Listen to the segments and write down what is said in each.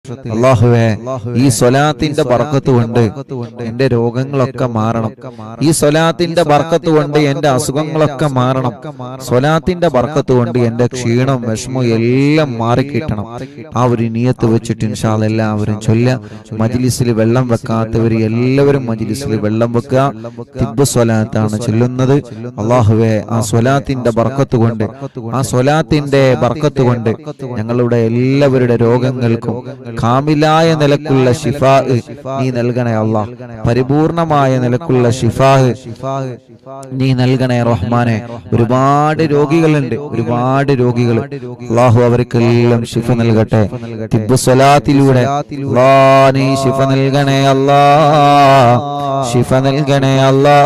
അള്ളാഹുവേ ഈ സ്വലാത്തിന്റെ ബർക്കത്ത് കൊണ്ട് എന്റെ രോഗങ്ങളൊക്കെ മാറണം ഈ സ്വലാത്തിന്റെ ബർക്കത്ത് കൊണ്ട് എന്റെ അസുഖങ്ങളൊക്കെ മാറണം സ്വലാത്തിന്റെ ബർക്കത്ത് കൊണ്ട് എന്റെ ക്ഷീണം വിഷമം എല്ലാം മാറിക്കിട്ടണം ആ ഒരു നിയത്ത് വെച്ചിട്ട് ഇൻഷാല് എല്ലാവരും ചൊല്ല മജിലിസിൽ വെള്ളം വെക്കാത്തവർ എല്ലാവരും മജിലിസിൽ വെള്ളം വെക്കുക തിബ് സ്വലാത്താണ് ചൊല്ലുന്നത് അള്ളാഹുവെ ആ സ്വലാത്തിന്റെ ബർക്കത്ത് കൊണ്ട് ആ സ്വലാത്തിന്റെ ബർക്കത്ത് കൊണ്ട് ഞങ്ങളുടെ എല്ലാവരുടെ രോഗങ്ങൾക്കും കാമിലായ നിലക്കുള്ള ഷിഫാ നീ നൽകണേ അള്ളാഹ് പരിപൂർണമായ നിലക്കുള്ള ഷിഫാ നീ നൽകണേ റഹ്മാനെ ഒരുപാട് രോഗികളുണ്ട് ഒരുപാട് രോഗികൾ അള്ളാഹു അവർക്കെല്ലാം ഷിഫ നൽകട്ടെ തിബ് സ്വലാത്തിലൂടെ അല്ലാ നീ ഷിഫ നൽകണേ അല്ലാ ഷിഫ നൽകണേ അല്ലാ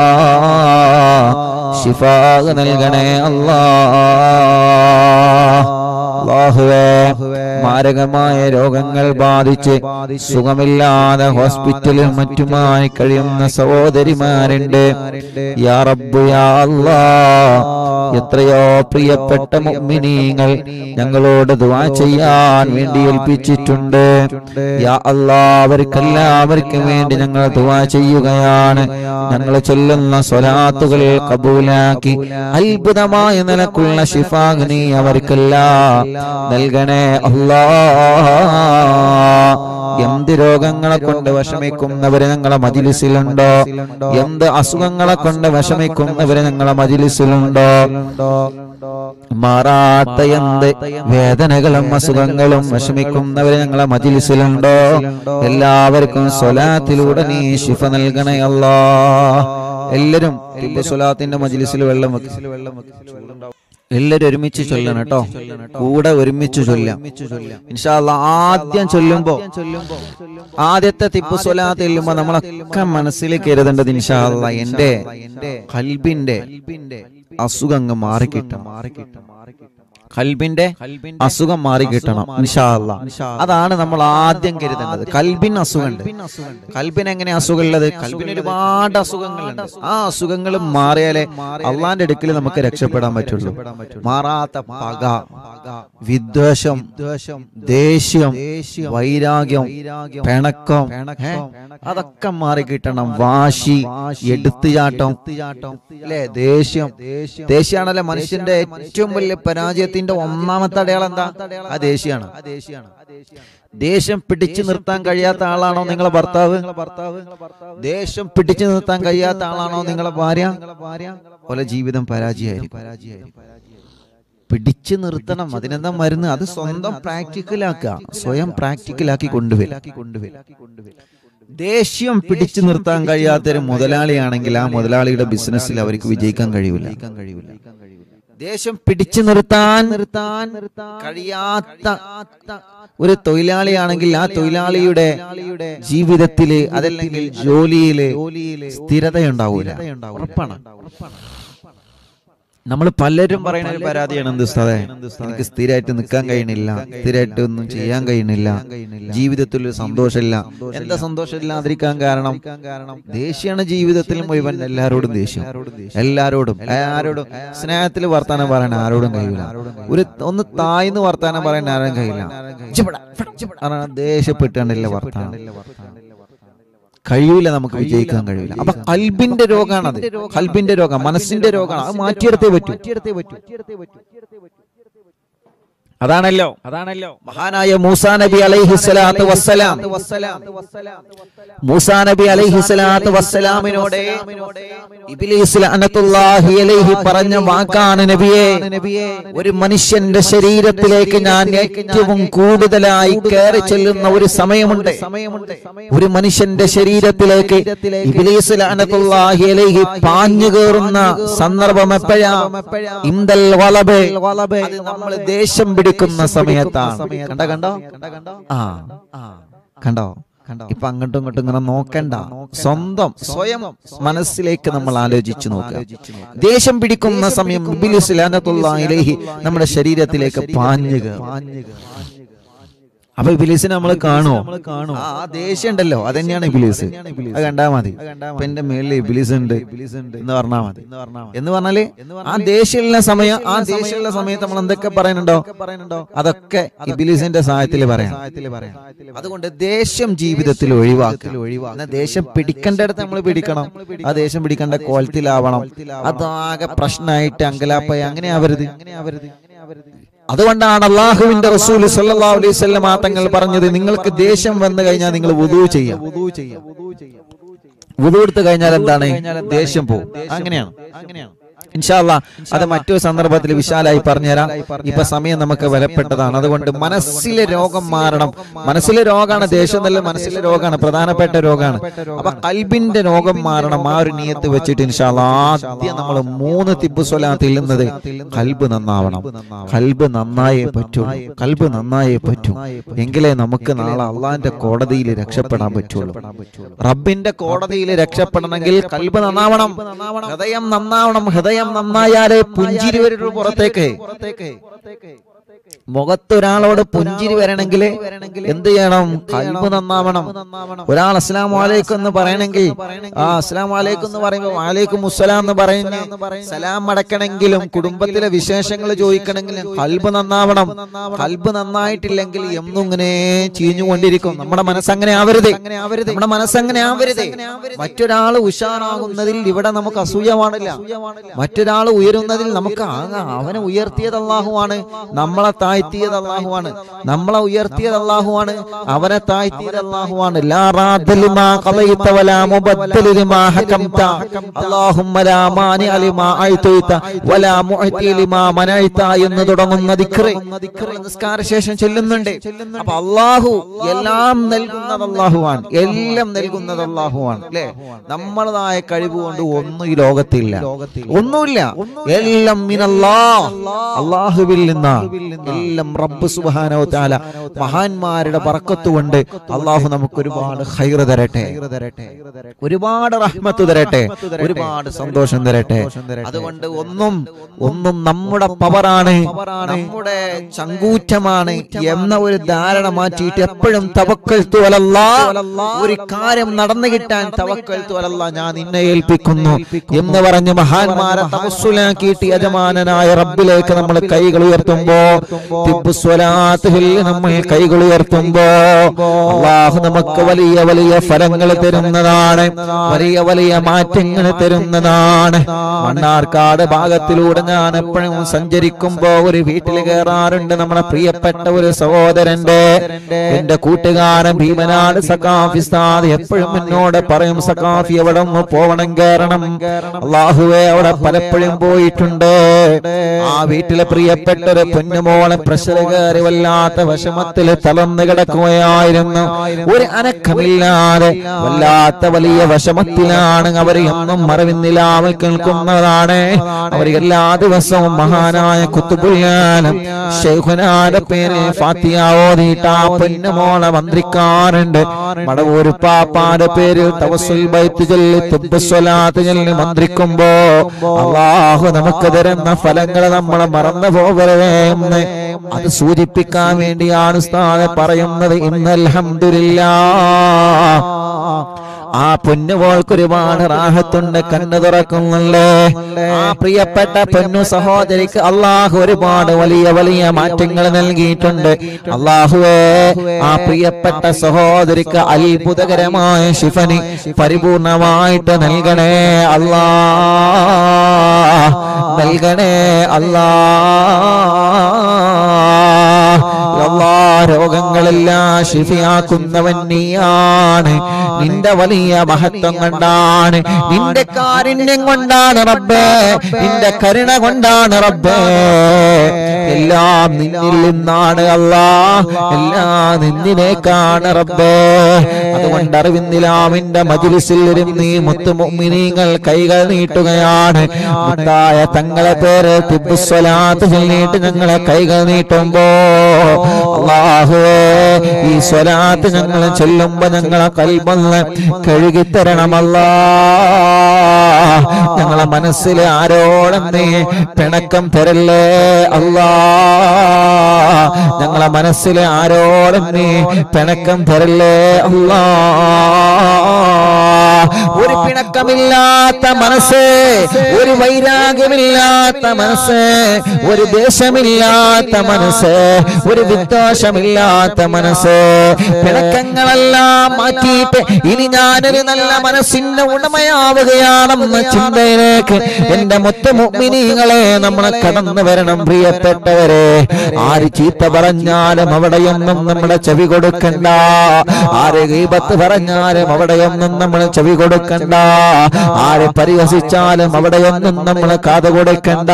ഷിഫ നൽകണേ അല്ലാ അല്ലാഹുവേ മാരകമായ രോഗങ്ങൾ ബാധിച്ച് സുഖമില്ലാതെ ഹോസ്പിറ്റലിൽ മറ്റുമായി കഴിയുന്ന സഹോദരിമാരുണ്ട് യാ റബ്ബു യാ അല്ലാ എത്രയോ പ്രിയപ്പെട്ട മുഅ്മിനീങ്ങൾ ഞങ്ങളോട് ദുആ ചെയ്യാൻ വേണ്ടി ഏൽപ്പിച്ചിട്ടുണ്ട് യാ അല്ലാ അവർക്കെല്ലാവർക്കും വേണ്ടി ഞങ്ങൾ ദുആ ചെയ്യുകയാണ് ഞങ്ങൾ ചൊല്ലുന്ന സ്വലാത്തുകൾ കബൂലാക്കി അത്ഭുതമായ നിലക്കുള്ള ഷിഫാഗ് നീ അവർക്കെല്ലാം നൽകണേ അല്ലാ എന്ത് രോഗങ്ങളെ കൊണ്ട് വിഷമിക്കുന്നവര് ഞങ്ങളെ മജിലിസിലുണ്ടോ എന്ത് അസുഖങ്ങളെ കൊണ്ട് വിഷമിക്കുന്നവര് ഞങ്ങളെ മജിലിസിലുണ്ടോ മാറാത്ത എന്ത് വേദനകളും അസുഖങ്ങളും വിഷമിക്കുന്നവര് ഞങ്ങളെ മജിലിസിലുണ്ടോ എല്ലാവർക്കും സ്വലാത്തിലൂടെ നീ ശിഫ നൽകണേ അല്ലാ എല്ലാരും സ്വലാത്തിന്റെ മജിലിസിൽ വെള്ളം വെക്കും എല്ലാരും ഒരുമിച്ച് ചൊല്ലണം കേട്ടോ കൂടെ ഒരുമിച്ച് ചൊല്ലാം ഇൻഷാല്ല ആദ്യം ചൊല്ലുമ്പോ ആദ്യത്തെ തിപ്പു സ്വലാത്ത് ചെല്ലുമ്പോ നമ്മളൊക്കെ മനസ്സിൽ കരുതേണ്ടത് ഇൻഷാല്ല എന്റെ കൽബിന്റെ അസുഖങ്ങ് മാറിക്കിട്ടും കൽബിന്റെ അസുഖം മാറി കിട്ടണം ഇൻഷാല്ല അതാണ് നമ്മൾ ആദ്യം കരുതേണ്ടത് കൽബിന് അസുഖമുണ്ട് കൽബിന് എങ്ങനെ അസുഖമുള്ളത് കൽബിന് ഒരുപാട് അസുഖങ്ങളുണ്ട് ആ അസുഖങ്ങൾ മാറിയാലേ അള്ളാന്റെ അടുക്കൽ നമുക്ക് രക്ഷപ്പെടാൻ പറ്റുള്ളൂ മാറാത്ത പക വിദ്വേഷം ദേഷ്യം വൈരാഗ്യം പിണക്കം ഏ? അതൊക്കെ മാറി കിട്ടണം വാശി എടുത്തുചാട്ടം അല്ലേ ദേഷ്യം ദേഷ്യാണല്ലേ മനുഷ്യന്റെ ഏറ്റവും വലിയ പരാജയത്തിന്റെ ഒന്നാമത്തെ അടയാളം എന്താ ആ ദേഷ്യാണ് ദേഷ്യം പിടിച്ചു നിർത്താൻ കഴിയാത്ത ആളാണോ നിങ്ങളെ ഭർത്താവ് ദേഷ്യം പിടിച്ചു നിർത്താൻ കഴിയാത്ത ആളാണോ നിങ്ങളെ ഭാര്യ പോലെ ജീവിതം പരാജയമായിരിക്കും പിടിച്ചു നിർത്തണം അതിനെന്താ മരുന്ന് അത് സ്വന്തം പ്രാക്ടിക്കലാക്കുക സ്വയം പ്രാക്ടിക്കലാക്കി കൊണ്ടുവരും ദേഷ്യം പിടിച്ചു നിർത്താൻ കഴിയാത്തൊരു മുതലാളിയാണെങ്കിൽ ആ മുതലാളിയുടെ ബിസിനസ്സിൽ അവർക്ക് വിജയിക്കാൻ കഴിയൂല ദേഷ്യം പിടിച്ചു നിർത്താൻ നിർത്താൻ കഴിയാത്ത ഒരു തൊഴിലാളിയാണെങ്കിൽ ആ തൊഴിലാളിയുടെ ജീവിതത്തില് അതല്ലെങ്കിൽ ജോലിയില് സ്ഥിരതയുണ്ടാവൂല ഉറപ്പാണ് നമ്മൾ പലരും പറയുന്ന ഒരു പരാതിയാണ് എന്ത് ഉസ്താദേ എനിക്ക് സ്ഥിരമായിട്ട് നിൽക്കാൻ കഴിയണില്ല സ്ഥിരമായിട്ട് ഒന്നും ചെയ്യാൻ കഴിയണില്ല ജീവിതത്തിൽ ഒരു സന്തോഷമില്ല എന്താ സന്തോഷമില്ലാതിരിക്കാൻ കാരണം ദേഷ്യമാണ് ജീവിതത്തിൽ മുഴുവൻ എല്ലാരോടും ദേഷ്യം എല്ലാരോടും ആരോടും സ്നേഹത്തിൽ വർത്താനം പറയാൻ ആരോടും കഴിയില്ല ഒരു ഒന്ന് താഴ്ന്ന് വർത്താനം പറയാൻ ആരും കഴിയില്ല ഇജ്ജിവിടെ, ഇജ്ജിവിടെ. കാരണം ദേഷ്യപ്പെട്ടാണ്ടല്ലേ വർത്താനം കഴിയൂല നമുക്ക് വിജയിക്കാൻ കഴിയില്ല അപ്പൊ കൽബിന്റെ രോഗാണത് കൽബിന്റെ രോഗം മനസ്സിന്റെ രോഗമാണ് അത് മാറ്റിയെടുത്തേ പറ്റൂ അതാണല്ലോ അതാണല്ലോ മഹാനായ മൂസാ നബി അലൈഹി സ്വലാത്ത് വസ്സലാം മൂസാ നബി അലൈഹി സ്വലാത്ത് വസ്സലാമിനോട് ഇബ്ലീസ് ലഅനത്തുല്ലാഹി അലൈഹി പറഞ്ഞ വാക്കാണ് നബിയെ ഒരു മനുഷ്യന്റെ ശരീരത്തിലേക്ക് ഞാൻ ഏറ്റവും കൂടുതലായി കയറി ചെല്ലുന്ന ഒരു സമയമുണ്ട് ഒരു മനുഷ്യന്റെ ശരീരത്തിലേക്ക് ഇബ്ലീസ് ലഅനത്തുല്ലാഹി അലൈഹി പാഞ്ഞു കയറുന്ന സന്ദർഭം എപ്പോഴാ ഇന്ദൽ വളബ് അത് നമ്മൾ ദേഷ്യം പിടിക്കുന്ന സമയത്താണ് കണ്ട കണ്ടോ ആ കണ്ടോ ഇപ്പൊ അങ്ങോട്ടും ഇങ്ങോട്ടും ഇങ്ങനെ നോക്കണ്ട സ്വന്തം സ്വയം മനസ്സിലേക്ക് നമ്മൾ ആലോചിച്ചു നോക്കുക ദേഷ്യം പിടിക്കുന്ന സമയം ഇബ്ലീസ് ലഅനത്തുല്ലാഹി അലൈഹി നമ്മുടെ ശരീരത്തിലേക്ക് പാഞ്ഞു കയറും അപ്പൊ ഇബിലീസിനെ നമ്മൾ കാണുമോ ആ ആ ദേഷ്യം ഉണ്ടല്ലോ അത് തന്നെയാണ് ഇബിലീസ് അത് കണ്ടാ മതി ഇപ്പൊ എന്റെ മേളിൽ ഇബിലീസ് ഉണ്ട് എന്ന് പറഞ്ഞാ മതി എന്ന് പറഞ്ഞാല് ആ ദേഷ്യമുള്ള സമയം ആ ദേഷ്യമുള്ള സമയത്ത് നമ്മൾ എന്തൊക്കെ പറയുന്നുണ്ടോ അതൊക്കെ ഇബിലീസിന്റെ സഹായത്തിൽ പറയാം അതുകൊണ്ട് ദേഷ്യം ജീവിതത്തിൽ ഒഴിവാക്കുക ഒഴിവാക്കുക ദേഷ്യം പിടിക്കേണ്ടടുത്ത് നമ്മൾ പിടിക്കണം ആ ദേഷ്യം പിടിക്കേണ്ട കോലത്തിലാവണം അതാകെ പ്രശ്നമായിട്ട് അങ്കലാപ്പായി അങ്ങനെ ആവരുത് അതുകൊണ്ടാണ് അള്ളാഹുവിന്റെ റസൂൽ സല്ലല്ലാഹു അലൈഹി വസല്ലം തങ്ങൾ പറഞ്ഞത് നിങ്ങൾക്ക് ദേഷ്യം വന്നു കഴിഞ്ഞാൽ നിങ്ങൾ വുദൂ ചെയ്യാം വുദൂ എടുത്തു കഴിഞ്ഞാൽ എന്താണ് ദേഷ്യം പോകും അങ്ങനെയാണ് അങ്ങനെയാണ് ഇൻഷാല്ല അത് മറ്റൊരു സന്ദർഭത്തിൽ വിശാലായി പറഞ്ഞുതരാം ഇപ്പൊ സമയം നമുക്ക് വിലപ്പെട്ടതാണ് അതുകൊണ്ട് മനസ്സിലെ രോഗം മാറണം മനസ്സിലെ രോഗമാണ് ദേഷ്യം നല്ല മനസ്സിലെ രോഗമാണ് പ്രധാനപ്പെട്ട രോഗമാണ് അപ്പൊ കൽബിന്റെ രോഗം മാറണം ആ ഒരു നിയത്ത് വെച്ചിട്ട് ഇൻഷാല്ല ആദ്യം നമ്മൾ മൂന്ന് തിബ് സ്വലാത്ത് ഇല്ലുന്നത് കൽബ് നന്നാവണം കൽബ് നന്നായേ പറ്റൂ കൽബ് നന്നായേ പറ്റൂ എങ്കിലേ നമുക്ക് നാളെ അള്ളാന്റെ കോടതിയിൽ രക്ഷപ്പെടാൻ പറ്റുള്ളൂ റബ്ബിന്റെ കോടതിയിൽ രക്ഷപ്പെടണമെങ്കിൽ കൽബ് നന്നാവണം ഹൃദയം നന്നാവണം ഹൃദയം നന്നായാലേ പുഞ്ചിരി വരുള്ളൂ പുറത്തേക്ക് മുഖത്തൊരാളോട് പുഞ്ചിരി വരണമെങ്കിൽ എന്ത് ചെയ്യണം കൽബ് നന്നാവണം ഒരാൾ അസ്ലാം വാലേക്കും എന്ന് പറയണമെങ്കിൽ ആ അസ്ലാം വാലേക്കും എന്ന് പറയുമ്പോൾ വാലേക്കും മുസ്സലാം എന്ന് പറയുന്ന സലാം അടക്കണമെങ്കിലും കുടുംബത്തിലെ വിശേഷങ്ങൾ ചോദിക്കണമെങ്കിലും കൽബ് നന്നാവണം കൽബ് നന്നായിട്ടില്ലെങ്കിൽ എന്നും ഇങ്ങനെ ചീഞ്ഞുകൊണ്ടിരിക്കും നമ്മുടെ മനസ്സങ്ങനെ ആവരുത് നമ്മുടെ മനസ്സങ്ങനെ ആവരുത് മറ്റൊരാൾ ഉഷാറാകുന്നതിൽ ഇവിടെ നമുക്ക് അസൂയ പാടില്ല മറ്റൊരാൾ ഉയരുന്നതിൽ നമുക്ക് ആ അവനെ ഉയർത്തിയത് അള്ളാഹുവാണ് നമ്മളെ താഴ്ത്തിയത് അള്ളാഹുവാണ് നമ്മളെ ഉയർത്തിയത് അള്ളാഹുവാണ് അവനെ താഴ്ത്തിയത് അള്ളാഹുവാണ് ലാ റാദ്ദ ലിമാ ഖളൈത വലാ മുബദ്ദല ലിമാ ഹകംത അല്ലാഹുമ്മ ലാ മാനി ലിമാ അയ്തൈത വലാ മുഅതി ലിമാ മനൈത എന്ന് തുടങ്ങുന്ന ദിക്ർ നിസ്കാര ശേഷം ചൊല്ലുന്നുണ്ട് അപ്പൊ അള്ളാഹു എല്ലാം നൽകുന്നത് അള്ളാഹുവാണ് എല്ലാം നൽകുന്നത് അള്ളാഹുവാണ് അല്ലേ നമ്മളതായ കഴിവ് കൊണ്ട് ഒന്നും ഈ ലോകത്തില്ല ഒന്നുമില്ല എല്ലാം മിനല്ലാ അള്ളാഹുവിൽ നിന്നാ എല്ലാം റബ്ബ് സുബ്ഹാനഹു വ തആല മഹാന്മാരുടെ ബർക്കത്ത് കൊണ്ട് അള്ളാഹു നമുക്ക് ഒരുപാട് ഹൈർ തരട്ടെ ഒരുപാട് റഹ്മത്ത് തരട്ടെ ഒരുപാട് സന്തോഷം തരട്ടെ അതുകൊണ്ട് ഒന്നും ഒന്നും നമ്മുടെ പവറാണ് നമ്മുടെ ചങ്കൂറ്റമാണ് എന്ന ഒരു ധാരണ മാറ്റിയിട്ട് എപ്പോഴും തവക്കൽ തുവലല്ല ഒരു കാര്യം നടന്നു കിട്ടാൻ തവക്കൽ തുവലല്ല ഞാൻ നിന്നെ ഏൽപ്പിക്കുന്നു എന്ന് പറഞ്ഞ് മഹാന്മാരെ തവസ്സുലാക്കിയിട്ട് യജമാനനായ റബ്ബിലേക്ക് നമ്മൾ കൈകൾ ഉയർത്തുമ്പോ തിബ്ബുസ്വലാത്തുകളിൽ നമ്മൾ കൈകൾ ഉയർത്തുമ്പോ അള്ളാഹു നമുക്ക് വലിയ വലിയ ഫലങ്ങൾ തരുന്നതാണ് വലിയ വലിയ മാറ്റങ്ങൾ തരുന്നതാണ് മണ്ണാർക്കാട് ഭാഗത്തിലൂടെ ഞാൻ എപ്പോഴും സഞ്ചരിക്കുമ്പോ ഒരു വീട്ടിൽ കയറാറുണ്ട് നമ്മുടെ പ്രിയപ്പെട്ട ഒരു സഹോദരന്റെ എന്റെ കൂട്ടുകാരൻ ഭീമനാട് സഖാഫിസ്താദ് എപ്പോഴും എന്നോട് പറയും സഖാഫി എവിടെ ഒന്ന് പോവണം കയറണം അള്ളാഹുവെ അവിടെ പലപ്പോഴും പോയിട്ടുണ്ട് ആ വീട്ടിലെ പ്രിയപ്പെട്ട ഒരു പൊന്നുമോളെ പ്രഷർ കയറി വല്ലാത്ത വിഷമത്തിൽ തളർന്നു കിടക്കുകയായിരുന്നു ഒരു അനക്കമില്ലാതെ വല്ലാത്ത വലിയ വിഷമത്തിലാണ് അവർ എന്നും മറവിന്നിലാവൽ കേൾക്കുന്നതാണ് അവർ എല്ലാ ദിവസവും മഹാനായ കുത്തുബുല്ലാനും ഷെയ്ഖുനാന്റെ പേരിൽ ഫാത്തിയ ഓതിയിട്ട് ആ പൊന്നുമോളെ മന്ത്രിക്കാറുണ്ട് മടവൂർ പാപ്പാന്റെ പേരിൽ തവസുൽ ബൈത്ത് ചൊല്ലി തുബ്ബസ്വലാത്ത് ചൊല്ലി മന്ത്രിക്കുമ്പോ അള്ളാഹു നമുക്ക് തരുന്ന ഫലങ്ങൾ നമ്മൾ മറന്നു പോകരുതേ എന്ന് അത് സൂചിപ്പിക്കാൻ വേണ്ടിയാണ് ഉസ്താദ് പറയുന്നത് ഇന്നൽഹംദുലില്ലാ ആ പൊന്നുപോൾക്ക് ഒരുപാട് റാഹത്തുണ്ട് കണ്ണു തുറക്കുന്നുള്ളേ ആ പ്രിയപ്പെട്ട പൊന്നു സഹോദരിക്ക് അള്ളാഹു ഒരുപാട് വലിയ വലിയ മാറ്റങ്ങൾ നൽകിയിട്ടുണ്ട് അള്ളാഹുവേ ആ പ്രിയപ്പെട്ട സഹോദരിക്ക് അത്ഭുതകരമായ ശിഫനി പരിപൂർണമായിട്ട് നൽകണേ അല്ലാ നൽകണേ അല്ലാ അല്ലാ രോഗങ്ങളെല്ലാം ശിഫിയാക്കുന്നവൻ നീയാണ് നിന്റെ വലിയ മഹത്വം കൊണ്ടാണ് നിന്റെ കാരുണ്യം കൊണ്ടാണ് റബ്ബേ നിന്റെ കരുണ കൊണ്ടാണ് റബ്ബേ എല്ലാം നിന്നിൽ നിന്നാണ് അല്ലാ എല്ലാം നിന്നിലേക്കാണ് റബ്ബേ അതുകൊണ്ട് അറിവിന്ദിലാമിന്റെ മജിലിസിൽ ഇരുന്ന് ഈ മുത്തുമുമിനീങ്ങൾ കൈകൾ നീട്ടുകയാണ് മുത്തായ തങ്ങളെ പേര് തിബുസ്വലാത്ത് ചൊല്ലിയിട്ട് ഞങ്ങളെ കൈകൾ നീട്ടുമ്പോ അള്ളാഹുവേ ഈ സ്വലാത്ത് ഞങ്ങൾ ചൊല്ലുമ്പോ ഞങ്ങളെ കൽബൊന്ന് കഴുകിത്തരണമല്ലാ ഞങ്ങളെ മനസ്സിൽ ആരോടും നീ പിണക്കം തരല്ലേ അല്ലാ ഞങ്ങളെ മനസ്സിൽ ആരോടും നീ പിണക്കം തരല്ലേ അല്ലാ ഒരു പിണക്കമില്ലാത്ത മനസ്സ് ഒരു വൈരാഗ്യമില്ലാത്ത മനസ്സ് ഒരു ദേശമില്ലാത്ത മനസ്സ് ഒരു വിദ്വേഷമില്ലാത്ത മനസ്സ് പിണക്കങ്ങളെല്ലാം മാറ്റിയിട്ട് ഇനി ഞാനൊരു നല്ല മനസ്സിന്റെ ഉടമയാവുകയാണെന്ന ചിന്തയിലേക്ക് എന്റെ മൊത്ത മുഗ്മിനീങ്ങളെ നമ്മളെ കടന്നു വരണം പ്രിയപ്പെട്ടവരെ ആര് ചീത്ത പറഞ്ഞാലും അവിടെയൊന്നും നമ്മുടെ ചെവി കൊടുക്കണ്ട ആര് ഗീപത്ത് പറഞ്ഞാലും അവിടെയൊന്നും നമ്മൾ ചെവി കൊടുക്കണ്ട ആരെ പരിഹസിച്ചാലും അവിടെയൊന്നും നമ്മൾ കാത് കൊടുക്കണ്ട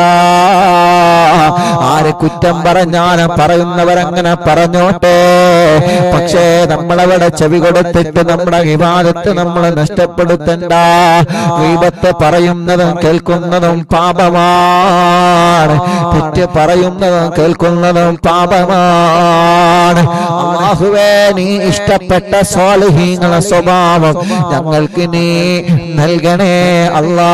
ആരെ കുറ്റം പറഞ്ഞാലും പറയുന്നവരങ്ങനെ പറഞ്ഞോട്ടെ പക്ഷേ നമ്മളവിടെ ചെവി കൊടുത്തിട്ട് നമ്മുടെ വിവാദത്ത് നമ്മൾ നഷ്ടപ്പെടുത്തണ്ട ഗീപത്ത് പറയുന്നതും കേൾക്കുന്നതും പാപമാണ് തെറ്റ് പറയുന്നതും കേൾക്കുന്നതും പാപമാണ് അള്ളാഹുവേ നീ ഇഷ്ടപ്പെട്ട സ്വാലിഹീങ്ങളെ സ്വഭാവം ഞങ്ങൾക്ക് നീ നൽകണേ അല്ലാ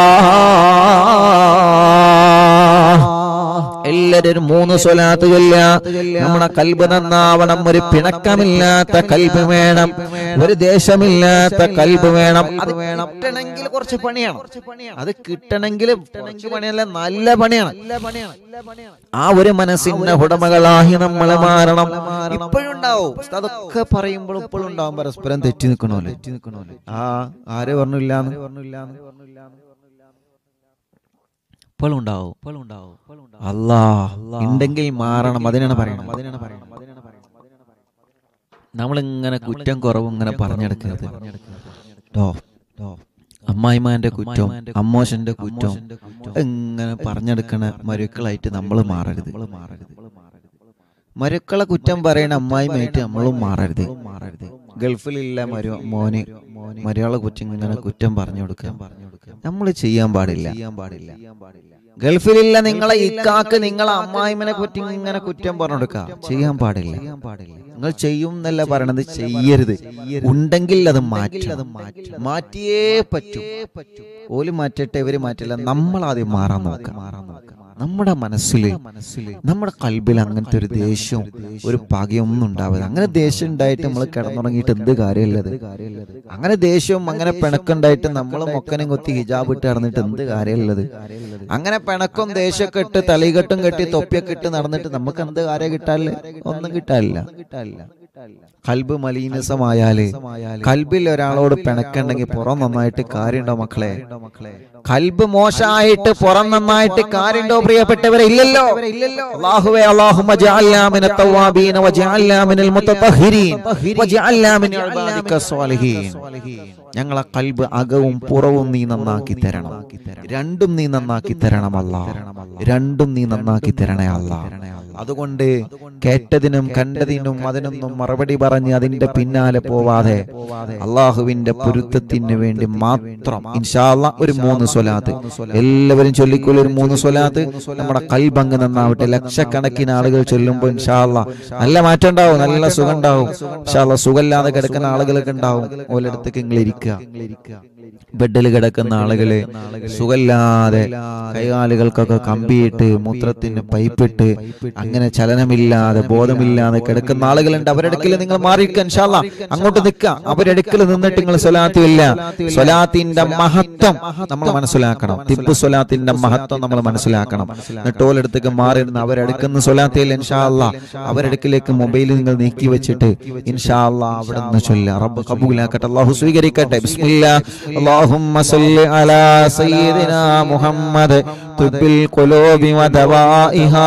എല്ലാരും ഒരു മൂന്ന് സ്വലാത്ത് ചൊല്ല നമ്മുടെ കൽബ് നന്നാവണം ഒരു പിണക്കമില്ലാത്ത കൽബ് വേണം ഒരു ദേശമില്ലാത്ത കൽബ് വേണം അത് വേണം കിട്ടണമെങ്കിൽ കുറച്ച് പണിയാണ് അത് കിട്ടണമെങ്കിൽ കുറച്ച് പണിയല്ല നല്ല പണിയാണ് ആ ഒരു മനസ്സിന്റെ ഉടമകളായി നമ്മൾ മാറണം ഇപ്പോഴും ഉണ്ടാവും അതൊക്കെ പറയുമ്പോൾ ഇപ്പോഴും ഉണ്ടാവും പരസ്പരം തെറ്റി നിൽക്കണോല്ലേ തെറ്റി നിൽക്കണോല്ലേ ആ ആര് പറഞ്ഞില്ലാന്ന് പറഞ്ഞില്ലാന്ന് ഇപ്പോഴും ഉണ്ടാവും ഇപ്പോഴും ഉണ്ടാവും അല്ലാ ഉണ്ടെങ്കിൽ മാറണം അതിനാണ് പറയണം അതിനാണ് പറയണം നമ്മളിങ്ങനെ കുറ്റം കുറവും ഇങ്ങനെ പറഞ്ഞെടുക്കരുത് ട്ടോ ട്ടോ അമ്മായിമാന്റെ കുറ്റം അമ്മോശന്റെ കുറ്റം ഇങ്ങനെ പറഞ്ഞെടുക്കണ മരുക്കളായിട്ട് നമ്മൾ മാറരുത് മരുക്കളെ കുറ്റം പറയണ അമ്മായിമായിട്ട് നമ്മളും മാറരുത് മാറരുത് ഗൾഫിലില്ല മരു മോന് മരുയാളെ കുറ്റം ഇങ്ങനെ കുറ്റം പറഞ്ഞു കൊടുക്കുക നമ്മൾ ചെയ്യാൻ പാടില്ല ചെയ്യാൻ പാടില്ല ഗൾഫിലില്ല നിങ്ങളെ ഇക്കാക്ക് നിങ്ങളെ അമ്മായിമനെ കുറ്റി ഇങ്ങനെ കുറ്റം പറഞ്ഞു കൊടുക്കുക ചെയ്യാൻ പാടില്ല നിങ്ങൾ ചെയ്യും എന്നല്ല പറയണത് ചെയ്യരുത് ഉണ്ടെങ്കിൽ അത് മാറ്റണം മാറ്റിയേ പറ്റൂ ഓല് മാറ്റട്ടെ ഇവര് മാറ്റില്ല നമ്മൾ ആദ്യം മാറാൻ നോക്കാം മാറാൻ നോക്കാം നമ്മുടെ മനസ്സിൽ നമ്മുടെ കൽബിൽ അങ്ങനത്തെ ഒരു ദേഷ്യവും ഒരു പകയൊന്നും ഉണ്ടാവില്ല അങ്ങനെ ദേഷ്യം ഉണ്ടായിട്ട് നമ്മൾ കിടന്നുറങ്ങിയിട്ട് എന്ത് കാര്യമുള്ളത് അങ്ങനെ ദേഷ്യവും അങ്ങനെ പിണക്കുണ്ടായിട്ട് നമ്മൾ മൊക്കനും കൊത്തി ഹിജാബ് ഇട്ട് നടന്നിട്ട് എന്ത് കാര്യമുള്ളത് അങ്ങനെ പിണക്കും ദേഷ്യമൊക്കെ ഇട്ട് തലയികെട്ടും കെട്ടി തൊപ്പിയൊക്കെ ഇട്ട് നടന്നിട്ട് നമുക്ക് എന്ത് കാര്യം കിട്ടാനില്ല ഒന്നും കിട്ടാനില്ല കൽബ് മലീനസമായാല് കൽബിൽ ഒരാളോട് പിണക്കുണ്ടെങ്കിൽ പുറം നന്നായിട്ട് കാര്യമുണ്ടോ മക്കളെ കൽബ് മോശമായിട്ട് പുറം നന്നായിട്ട് കാര്യമുണ്ടോ പ്രിയപ്പെട്ടവരെ ഇല്ലല്ലോ അല്ലാഹുവേ അല്ലാഹുമ്മ ജഅൽനാ മിനൽ തവ്വാബീന വജഅൽനാ മിനൽ മുത്തതഹിരീൻ വജഅൽനാ മിൻ ഇബാദിക സ്വാലിഹീൻ ഞങ്ങളെ കൽബ് അകവും പുറവും നീ നന്നാക്കി തരണം രണ്ടും നീ നന്നാക്കി തരണം അല്ല രണ്ടും നീ നന്നാക്കി തരണേ അല്ല അതുകൊണ്ട് കേട്ടതിനും കണ്ടതിനും അതിനൊന്നും മറുപടി പറഞ്ഞ് അതിന്റെ പിന്നാലെ പോവാതെ അള്ളാഹുവിന്റെ പൊരുത്തത്തിന് വേണ്ടി മാത്രം ഇൻഷാല്ല ഒരു മൂന്ന് സ്വലാത്ത് എല്ലാവരും ചൊല്ലിക്കൊള്ളു ഒരു മൂന്ന് സ്വലാത്ത് നമ്മുടെ കൽബങ്ക് നന്നാവട്ടെ ലക്ഷക്കണക്കിന് ആളുകൾ ചൊല്ലുമ്പോൾ ഇൻഷാല്ല നല്ല മാറ്റം ഉണ്ടാവും നല്ല സുഖം ഉണ്ടാവും ഇൻഷാല്ല സുഖമില്ലാതെ കിടക്കുന്ന ആളുകളൊക്കെ ഉണ്ടാവും ഓലടുത്തേക്ക് നിങ്ങൾ ഇരിക്കുക ബെഡിൽ കിടക്കുന്ന ആളുകള് സുഖമില്ലാതെ കൈകാലുകൾക്കൊക്കെ കമ്പിയിട്ട് മൂത്രത്തിന് പൈപ്പിട്ട് അങ്ങനെ ചലനമില്ലാതെ ബോധമില്ലാതെ കിടക്കുന്ന ആളുകളുണ്ട് അവരെടുക്കൽ നിങ്ങൾ മാറിയിരിക്കുക ഇൻഷാല്ല അങ്ങോട്ട് നിൽക്കുക അവരെടുക്കൽ നിന്നിട്ട് നിങ്ങൾ സ്വലാത്തില്ല സ്വലാത്തിന്റെ മഹത്വം നമ്മൾ മനസ്സിലാക്കണം തിബ് സ്വലാത്തിന്റെ മഹത്വം നമ്മൾ മനസ്സിലാക്കണം എന്നിട്ട് ഓലെടുത്തേക്ക് മാറിയിരുന്ന് അവരെടുക്കുന്ന സ്വലാത്തില്ല ഇൻഷാല്ല അവരെടുക്കിലേക്ക് മൊബൈൽ നിങ്ങൾ നീക്കി വെച്ചിട്ട് ഇൻഷാല്ല അവിടെ നിന്ന് ചൊല്ല റബ്ബ് കബൂലാക്കട്ടെ അള്ളാഹു സ്വീകരിക്കട്ടെ ബിസ്മില്ലാ اللهم صل على سيدنا محمد طب القلوب ودوائها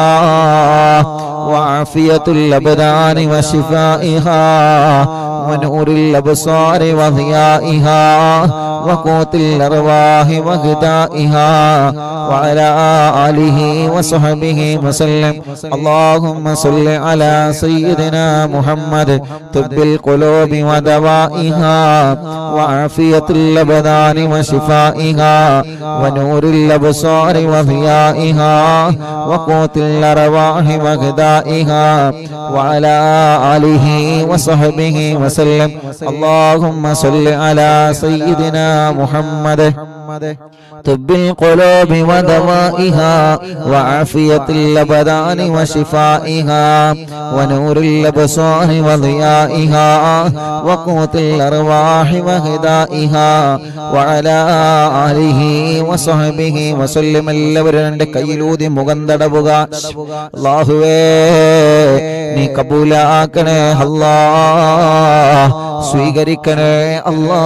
وعافية الأبدان وشفائها ونور الأبصار وضيائها وقوت الأرواح وغذائها وعلى آله وصحبه وسلم اللهم صل على سيدنا محمد طب القلوب ودوائها وعافية الأبدان وشفائها ونور الأبصار وضيائها وقوت الأرواح وغذائها وعلى آله وصحبه وسلم وسلم اللهم صل على سيدنا محمد طب القلوب ودوائها وعافية الأبدان وشفائها ونور الأبصار وضيائها وقوت الأرواح وهدائها وعلى آله وصحبه وسلم എല്ലാവരും എൻ്റെ കയ്യിലൂതി മുഖം തടവുക അല്ലാഹുവേ നീ കബൂലാക്കണേ അല്ലാ സ്വീകരിക്കണേ അല്ലാ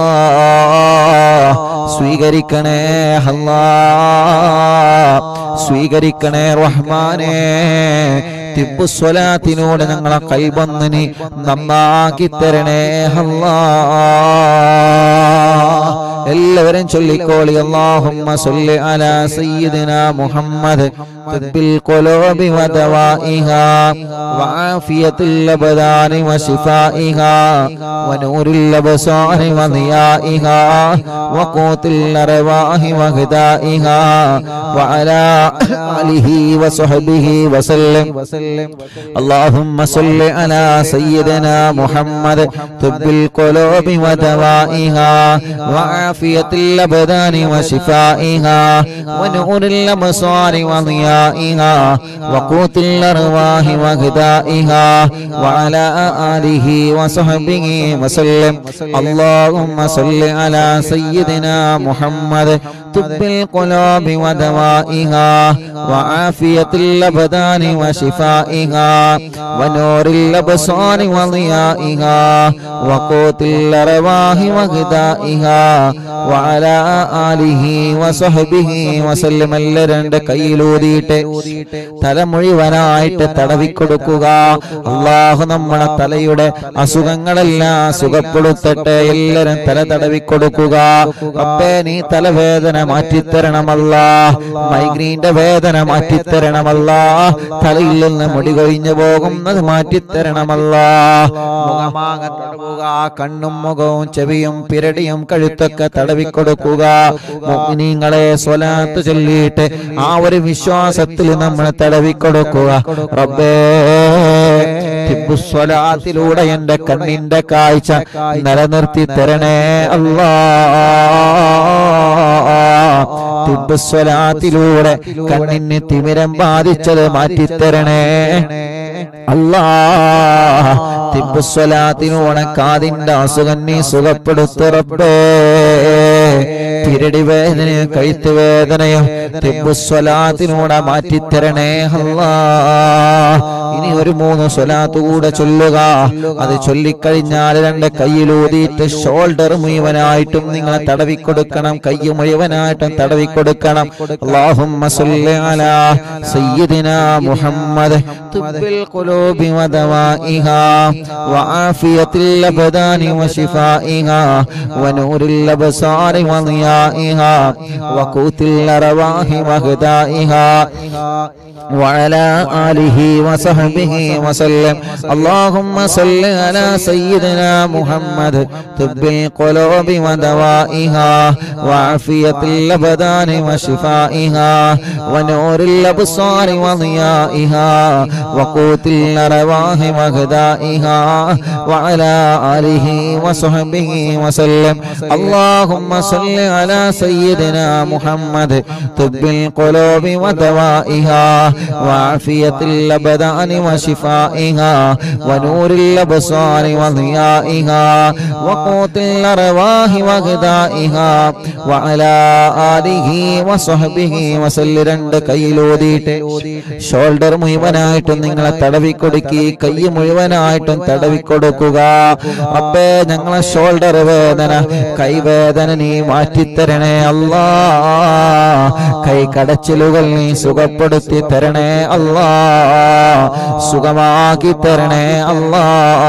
സ്വീകരിക്കണേ അല്ലാ സ്വീകരിക്കണേ റഹ്മാനേ തിപ്പുസ്വലാത്തിനോട് ഞങ്ങളെ കൈബന്നിനി നന്നാക്കി തരണേ അല്ലാ എല്ലാവരും ചൊല്ലിക്കോളി അല്ലാഹുമ്മ സല്ലി അലാ സയ്യിദിനാ മുഹമ്മദ് طب القلوب ودوائها وعافية الأبدان وشفائها ونور الأبصار وضيائها وقوت الأرواح وغذائها وعلى آله وصحبه وسلم اللهم صل على سيدنا محمد طب القلوب ودوائها وعافية الأبدان وشفائها ونور الأبصار وضيائها وقوت الأرواح وغذائها وعلى آله وصحبه وسلم اللهم صل على سيدنا محمد طب القلوب ودوائها وعافية الأبدان وشفائها ونور الأبصار وضيائها وقوت الأرواح وغذائها وعلى آله وصحبه وسلم എല്ലാവരുടെ കയ്യിലൂതിയിട്ട് തല മുഴുവനായിട്ട് തടവിക്കൊടുക്കുക അള്ളാഹു നമ്മളെ തലയുടെ അസുഖങ്ങളെല്ലാം സുഖപ്പെടുത്തട്ടെ എല്ലാരും തല തടവിക്കൊടുക്കുക അപ്പേ നീ തലവേദന മാറ്റിത്തരണമല്ല മൈഗ്രീന്റെ വേദന മാറ്റിത്തരണമല്ല തലയിൽ നിന്ന് മുടി കൊഴിഞ്ഞു പോകുന്നത് മാറ്റിത്തരണമല്ല മുഖമാകെ തടവുക കണ്ണും മുഖവും ചെവിയും പിരടിയും കഴുത്തൊക്കെ തടവിക്കൊടുക്കുക മുഅ്മിനീങ്ങളെ സ്വലാത്ത് ചൊല്ലിയിട്ട് ആ ഒരു വിശ്വാസത്തിൽ നമ്മൾ തടവിക്കൊടുക്കുക റബ്ബേ തിബുസ്വലാത്തിലൂടെ എന്റെ കണ്ണിന്റെ കാഴ്ച നിലനിർത്തി തരണേ അല്ലാ തിബുസ്വലാത്തിലൂടെ കണ്ണിന് തിമിരം ബാധിച്ചത് മാറ്റിത്തരണേ അല്ലാ തിബുസ്വലാത്തിലൂടെ കാതിന്റെ അസുഖം നീ സുഖപ്പെടുത്തുറപ്പേ തിരടി വേദനയും കഴുത്ത് വേദനയും തിബുസ്വലാത്തിലൂടെ മാറ്റിത്തരണേ അല്ലാ ഇനി ഒരു മൂന്ന് സ്വലാത്ത് കൂടെ ചൊല്ലുക അത് ചൊല്ലിക്കഴിഞ്ഞാൽ രണ്ട് കയ്യിലൂതിയിട്ട് ഷോൾഡർ മുഴുവനായിട്ടും നിങ്ങൾ തടവിക്കൊടുക്കണം കൈ മുഴുവനായിട്ടും തടവിക്കൊടുക്കണം അല്ലാഹുമ്മ സല്ലി അലാ സയ്യിദിനാ മുഹമ്മദ് തുബ്ബിൽ ഖുലൂബി വദവാഇഹാ വആഫിയത്തിൽ അബ്ദാനി വശിഫാഇഹാ വനൂരിൽ അബ്സാരി വദിയാഇഹാ വഖൂത്തിൽ അർവാഹി വഹദാഇഹാ وعلى آله وصحبه وسلم اللهم صل على سيدنا محمد طب القلوب ودوائها وعافية الأبدان وشفائها ونور الأبصار وضيائها وقوت الأرواح وغذائها وعلى آله وصحبه وسلم اللهم صل على سيدنا محمد طب القلوب ودوائها وعافية الأبدان وشفائها ونور الأبصار وضيائها وقوت الأرواح وغذائها وعلى آله وصحبه وسلم രണ്ട് കയ്യിലൂതിയിട്ട് ഷോൾഡർ മുഴുവനായിട്ടും നിങ്ങളെ തടവിക്കൊടുക്കി കൈ മുഴുവനായിട്ടും തടവിക്കൊടുക്കുക അപ്പേ ഞങ്ങളെ ഷോൾഡർ വേദന കൈവേദന നീ മാറ്റിത്തരണേ അല്ലാ കൈ കടച്ചിലുകൾ നീ സുഖപ്പെടുത്തി തരണേ അല്ലാ സുഖമാക്കി തരണേ അല്ലാ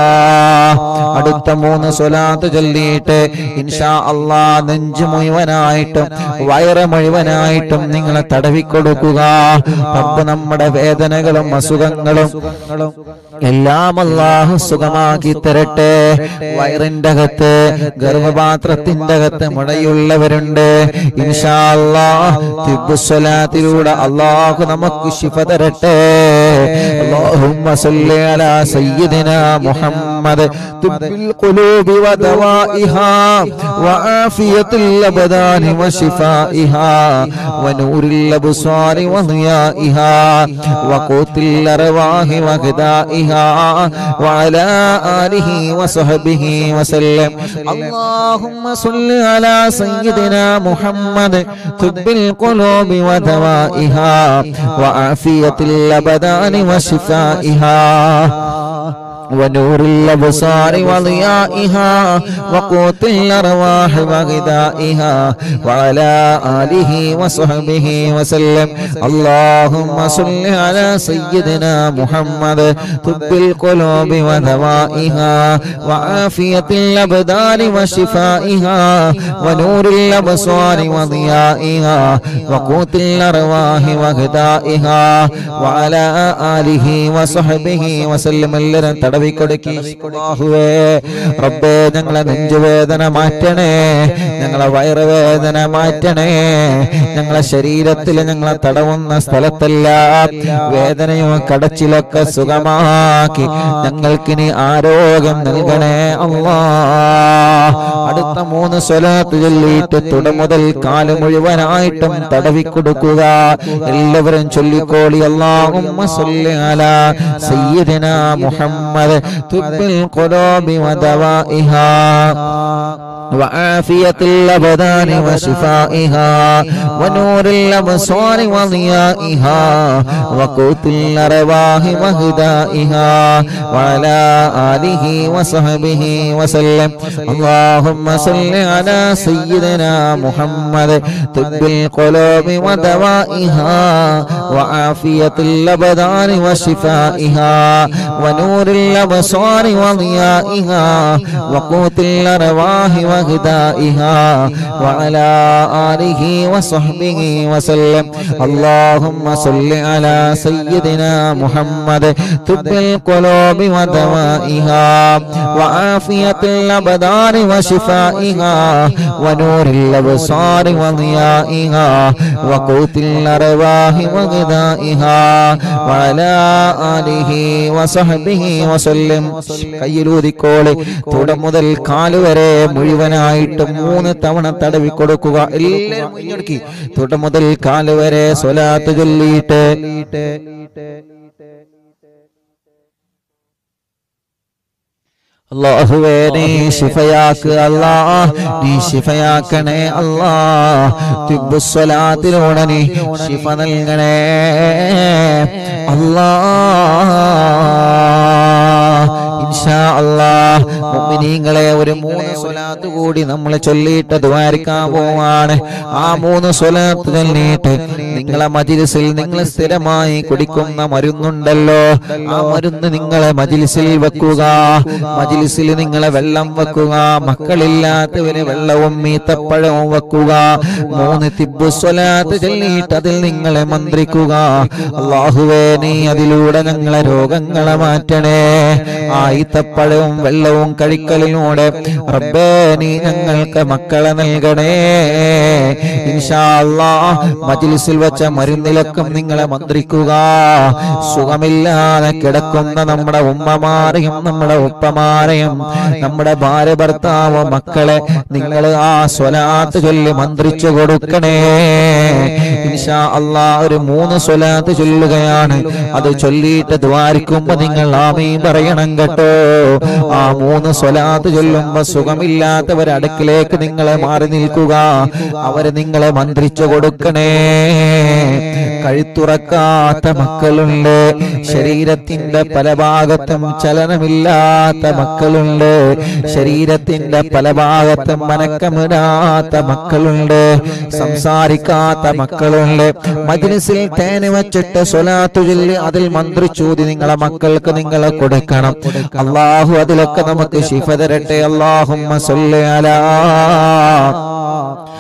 അടുത്ത മൂന്ന് സ്വലാത്ത് ചൊല്ലിയിട്ട് ഇൻഷാ അല്ലാ നെഞ്ച് മുഴുവനായിട്ടും വയറ് മുഴുവനായിട്ടും നിങ്ങളെ തടവിക്കൊടുക്കുക റബ്ബ് നമ്മുടെ വേദനകളും അസുഖങ്ങളും എല്ലാം അല്ലാഹു സുഖമാക്കി തരട്ടെ വയറിന്റെ അകത്ത് ഗർഭപാത്രത്തിന്റെ അകത്ത് മുടയുള്ളവരുണ്ട് ഇൻഷാ അല്ലാ തിബ്ബുസ്വലാത്തിലൂടെ അള്ളാഹു നമുക്ക് ശിഫ തരട്ടെ اللهم صل على سيدنا محمد طب القلوب ودوائها وعافية الأبدان وشفائها ونور الأبصار وضيائها وقوت الأرواح وغذائها وعلى آله وصحبه وسلم اللهم صل على سيدنا محمد طب القلوب ودوائها وعافية الأبدان وشفائها ونور الأبصار وضيائها وقوت الأرواح وغذائها وعلى آله وصحبه وسلم اللهم صل على سيدنا محمد طب القلوب ودوائها وعافية الأبدان وشفائها ونور الأبصار وضيائها وقوت الأرواح وغذائها وعلى آله وصحبه وسلم എല്ലാവരും തടവിക്കൊടുക്കി അല്ലാഹുവേ റബ്ബേ ഞങ്ങളെ നെഞ്ചുവേദന മാറ്റണേ ഞങ്ങളെ വയറുവേദന മാറ്റണേ ഞങ്ങളെ ശരീരത്തിൽ ഞങ്ങളെ തടവുന്ന സ്ഥലത്തെല്ലാം വേദനയും കടച്ചിലൊക്കെ സുഖമാക്കി ഞങ്ങൾക്കിനി ആരോഗ്യം നൽകണേ അല്ലാ അടുത്ത മൂന്ന് സ്വലാത്ത് ചൊല്ലിയിട്ട് തുട മുതൽ കാല് മുഴുവനായിട്ടും തടവിക്കൊടുക്കുക എല്ലാവരും ചൊല്ലിക്കോളി അല്ലാഹുമ്മ സ്വല്ലി അലാ സയ്യിദിനാ മുഹമ്മദ് തുബ്ബിൽ ഖുലൂബി വദവാഇഹാ وعافية الأبدان وشفائها ونور الأبصار وضيائها وقوت الأرواح وهدائها وعلى آله وصحبه وسلم اللهم صل على سيدنا محمد طب القلوب ودوائها وعافية الأبدان وشفائها ونور الأبصار وضيائها وقوت الأرواح وغذائها وعلى آله وصحبه وسلم اللهم صل على سيدنا محمد طب القلوب ودوائها وعافية الأبدان وشفائها ونور الأبصار وضيائها وقوت الأرواح وغذائها وعلى آله وصحبه وسلم കയ്യിലൂതിക്കോളെ തുട മുതൽ കാല് വരെ മുഴുവനായിട്ട് മൂന്ന് തവണ തടവി കൊടുക്കുക എല്ലാവരും മുന്നോട്ട് തുട മുതൽ കാല് വരെ സ്വലാത്ത് ചൊല്ലിയിട്ട് അള്ളാഹുവേ നീ ശിഫയാക്ക് അല്ലാ നീ ശിഫയാക്കണേ അല്ലാ തിബുസ്വലാത്തിലൂടെ നീ ശിഫ നൽകണേ അല്ലാ ഇൻഷാ അല്ലാ മുഅ്മിനീങ്ങളെ ഒരു മൂന്ന് സ്വലാത്ത് കൂടി നമ്മൾ ചൊല്ലിയിട്ട് ദ്വാരിക്കാൻ പോവാണ് ആ മൂന്ന് സ്വലാത്ത് ചൊല്ലിയിട്ട് നിങ്ങളെ മജിലിസിൽ നിങ്ങൾ സ്ഥിരമായി കുടിക്കുന്ന മരുന്നുണ്ടല്ലോ ആ മരുന്ന് നിങ്ങളെ മജിലിസിൽ വെക്കുക മജിലിസിൽ നിങ്ങളെ വെള്ളം വെക്കുക മക്കളില്ലാത്തവര് വെള്ളവും മീത്തപ്പഴവും വെക്കുക മൂന്ന് തിബു സ്വലാത്ത് ചൊല്ലിയിട്ട് അതിൽ നിങ്ങളെ മന്ത്രിക്കുക അള്ളാഹുവേ നീ അതിലൂടെ ഞങ്ങളെ രോഗങ്ങളെ മാറ്റണേ ആ ഈത്തപ്പഴവും വെള്ളവും കഴിക്കലിലൂടെ റബ്ബേ നീ ഞങ്ങൾക്ക് മക്കളെ നൽകണേ ഇൻഷാ അല്ലാ മജ്ലിസിൽ വെച്ച മരുന്നിലക്കം നിങ്ങളെ മന്ത്രിക്കുക സുഖമില്ലാതെ കിടക്കുന്ന നമ്മുടെ ഉമ്മമാരെയും നമ്മുടെ ഉപ്പമാരെയും നമ്മുടെ ഭാര്യ ഭർത്താവ് മക്കളെ നിങ്ങൾ ആ സ്വലാത്ത് ചൊല്ലി മന്ത്രിച്ചു കൊടുക്കണേ ഇൻഷാ അല്ലാ ഒരു മൂന്ന് സ്വലാത്ത് ചൊല്ലുകയാണ് അത് ചൊല്ലിയിട്ട് ദ്വാരിക്കുമ്പോ നിങ്ങൾ ആമീൻ പറയണം കേട്ടോ ആ മൂന്ന് സ്വലാത്ത് ചൊല്ലുമ്പോ സുഖമില്ലാത്തവർ അടുക്കിലേക്ക് നിങ്ങളെ മാറി നിൽക്കുക അവര് നിങ്ങളെ മന്ത്രിച്ചു കൊടുക്കണേ കഴുത്തുറക്കാത്ത മക്കളുണ്ട് ശരീരത്തിന്റെ പല ഭാഗത്തും ചലനമില്ലാത്ത മക്കളുണ്ട് ശരീരത്തിന്റെ പല ഭാഗത്തും മനക്കമിടാത്ത മക്കളുണ്ട് സംസാരിക്കാത്ത മക്കളുണ്ട് മജ്ലിസിൽ തേന് വെച്ചിട്ട് സ്വലാത്തു ചൊല്ലി അതിൽ മന്ത്രിച്ചൂതി നിങ്ങളെ മക്കൾക്ക് നിങ്ങൾ കൊടുക്കണം അള്ളാഹു അതിലൊക്കെ നമുക്ക് ശിഫ തരട്ടെ അള്ളാഹുമ്മ സല്ലി അലാ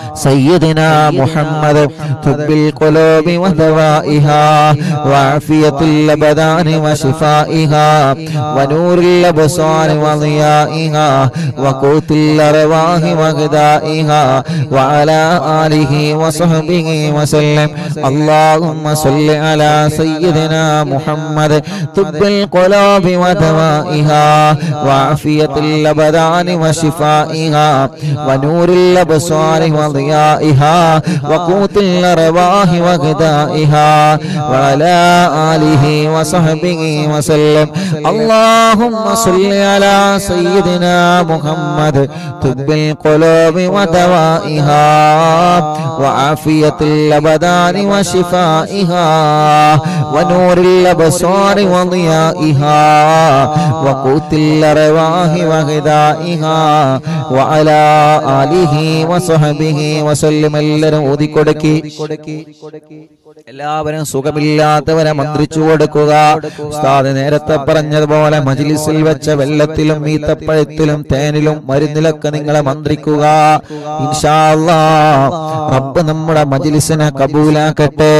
سيدنا محمد طب القلوب ودوائها وعافية الأبدان وشفائها ونور الأبصار وضيائها وقوت الأرواح وغذائها وعلى آله وصحبه وسلم اللهم صل على سيدنا محمد طب القلوب ودوائها وعافية الأبدان وشفائها ونور الأبصار وضيائها وقوت الأرواح وغذائها وعلى آله وصحبه وسلم اللهم صل على سيدنا محمد طب القلوب ودوائها وعافية الأبدان وشفائها ونور الأبصار وضيائها وقوت الأرواح وغذائها وعلى آله وصحبه وسلم എല്ലാവരും ഊതിക്കൊടുക്കി എല്ലാവരും സുഖമില്ലാത്തവരെ മന്ത്രിച്ചു കൊടുക്കുക ഉസ്താദ് നേരത്തെ പറഞ്ഞതുപോലെ മജിലിസിൽ വെച്ച വെള്ളത്തിലും ഈത്തപ്പഴത്തിലും തേനിലും മരുന്നിലൊക്കെ നിങ്ങളെ മന്ത്രിക്കുക ഇൻഷാ അല്ലാ റബ്ബ് നമ്മുടെ മജിലിസിനെ കബൂലാക്കട്ടെ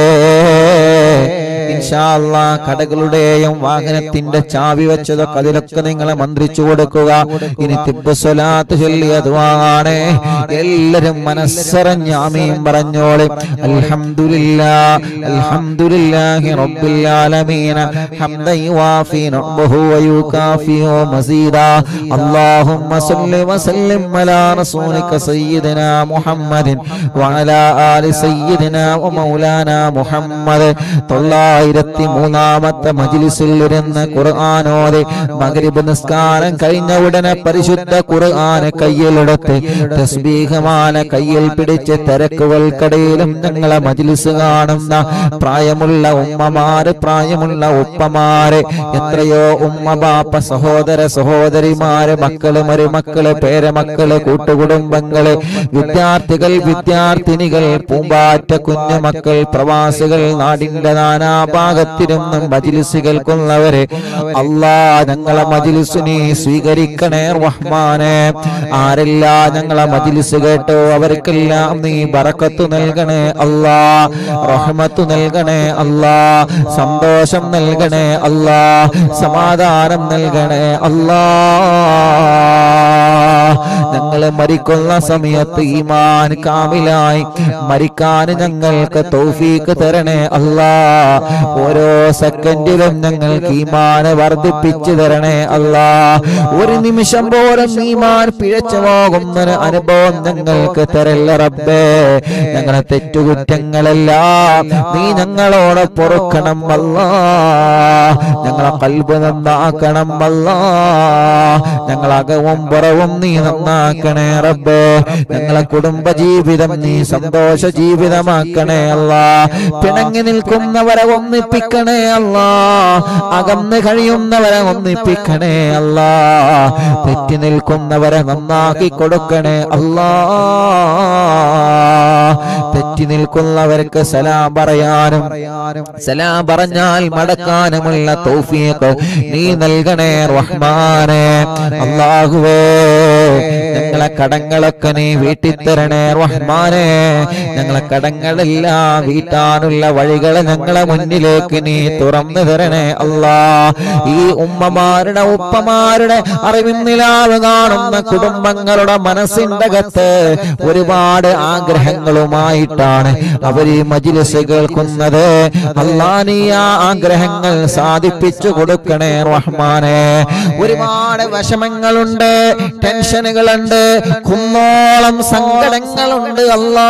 ഇൻഷാ അല്ലാ കടകളുടെയും വാഹനത്തിന്റെ ചാവി വെച്ചതൊക്കെ അതിലൊക്കെ നിങ്ങളെ മന്ത്രിച്ചു കൊടുക്കുക ഇനി തിബ്ബ് സ്വലാത്ത് ചൊല്ലിയതുമാണ് എല്ലാരും മനസ്സറിഞ്ഞ് ആമീൻ പറഞ്ഞോളി അൽഹംദുലില്ലാ അൽഹംദുലില്ലാഹി റബ്ബിൽ ആലമീൻ ഹംദൻ യുവാഫി നഅ്ബഹു വയുകാഫി മസീദാ اللهم صل وسلم على رسولك سيدنا محمد وعلى آل سيدنا ومولانا محمد തൊള്ളായിരത്തി മൂന്നാമത്തെ മജിലിസിൽ ഇരുന്ന് ഖുർആാനോടെ മഗ്രിബ് നിസ്കാരം കഴിഞ്ഞ ഉടനെ പരിശുദ്ധ ഖുർആന് കയ്യിലെടുത്ത് തസ്ബീഹമാല കയ്യിൽ പിടിച്ച് തിരക്കുകൾക്കിടയിലും ഞങ്ങളെ മജിലിസ് കാണുന്ന പ്രായമുള്ള ഉമ്മമാര് പ്രായമുള്ള ഉപ്പമാര് എത്രയോ ഉമ്മ ബാപ്പ സഹോദര സഹോദരിമാര് മക്കള് മരുമക്കള് പേരമക്കള് കൂട്ടുകുടുംബങ്ങള് വിദ്യാർത്ഥികൾ വിദ്യാർത്ഥിനികൾ പൂമ്പാറ്റ കുഞ്ഞുമക്കൾ പ്രവാസികൾ നാടിന്റെ നാനാഭാഗത്തിരുന്നും മജിലിസ് കേൾക്കുന്നവരെ അല്ലാ ഞങ്ങളെ മജിലിസ് നീ സ്വീകരിക്കണേ റഹ്മാനെ ആരെല്ലാം ഞങ്ങളെ മജിലിസ് കേട്ടോ അവർക്കെല്ലാം നീ ബറക്കത്ത് നൽകണേ അല്ലാ റഹ്മത്ത് നൽകണേ അല്ലാ സന്തോഷം നൽകണേ അല്ലാ സമാധാനം നൽകണേ അല്ലാ ഞങ്ങൾ മരിക്കുന്ന സമയത്ത് ഈമാൻ കാമിലായി മരിക്കാൻ ഞങ്ങൾക്ക് തൗഫീക്ക് തരണേ അല്ലാ ഓരോ സെക്കൻഡിലും ഞങ്ങൾക്ക് ഈമാൻ വർദ്ധിപ്പിച്ചു തരണേ അല്ലാ ഒരു നിമിഷം പോലും ഈമാൻ പിഴച്ചു പോകുന്നൊരു അനുഭവം ഞങ്ങൾക്ക് തരല്ല റബ്ബേ ഞങ്ങളെ തെറ്റുകുറ്റങ്ങളെല്ലാം നീ ഞങ്ങളോട് പൊറുക്കണം അല്ലാ ഞങ്ങളെ കൽബ് നന്നാക്കണം അല്ലാ ഞങ്ങളകവും പുറവും നീ നന്നാക്കണേ റബ്ബേ ഞങ്ങളെ കുടുംബ ജീവിതം നീ സന്തോഷ ജീവിതമാക്കണേ അല്ലാ പിണങ്ങി നിൽക്കുന്നവരെ ഒന്നിപ്പിക്കണേ അല്ലാ അകന്ന് കഴിയുന്നവരെ ഒന്നിപ്പിക്കണേ അല്ലാ തെറ്റി നിൽക്കുന്നവരെ നന്നാക്കി കൊടുക്കണേ അല്ലാ തെറ്റി നിൽക്കുന്നവർക്ക് സലാം പറയാനും സലാം പറഞ്ഞാൽ മടക്കാനുമുള്ള തൗഫീഖ് നീ നൽകണേ റഹ്മാനെ അല്ലാഹുവേ ഞങ്ങളെ കടങ്ങളൊക്കെ നീ വീട്ടിൽ തരണേ റഹ്മാനെ ഞങ്ങളെ കടങ്ങളെല്ലാം വീട്ടാനുള്ള വഴികൾ ഞങ്ങളെ മുന്നിലേക്ക് നീ തുറന്നു തരണേ അല്ലാ ഈ ഉമ്മമാരുടെ ഉപ്പമാരുടെ അറിവിന്നിലാവ് കാണുന്ന കുടുംബങ്ങളുടെ മനസ്സിന്റെ അകത്ത് ഒരുപാട് ആഗ്രഹങ്ങളുമായിട്ടാണ് അവർ ഈ മജിലിസ് കേൾക്കുന്നത് അല്ലാ നീ ആ ആഗ്രഹങ്ങൾ സാധിപ്പിച്ചു കൊടുക്കണേ റഹ്മാനെ ഒരുപാട് വിഷമങ്ങളുണ്ട് ടെൻഷനുകളുണ്ട് കുന്നോളം സങ്കടങ്ങളുണ്ട് അല്ലാ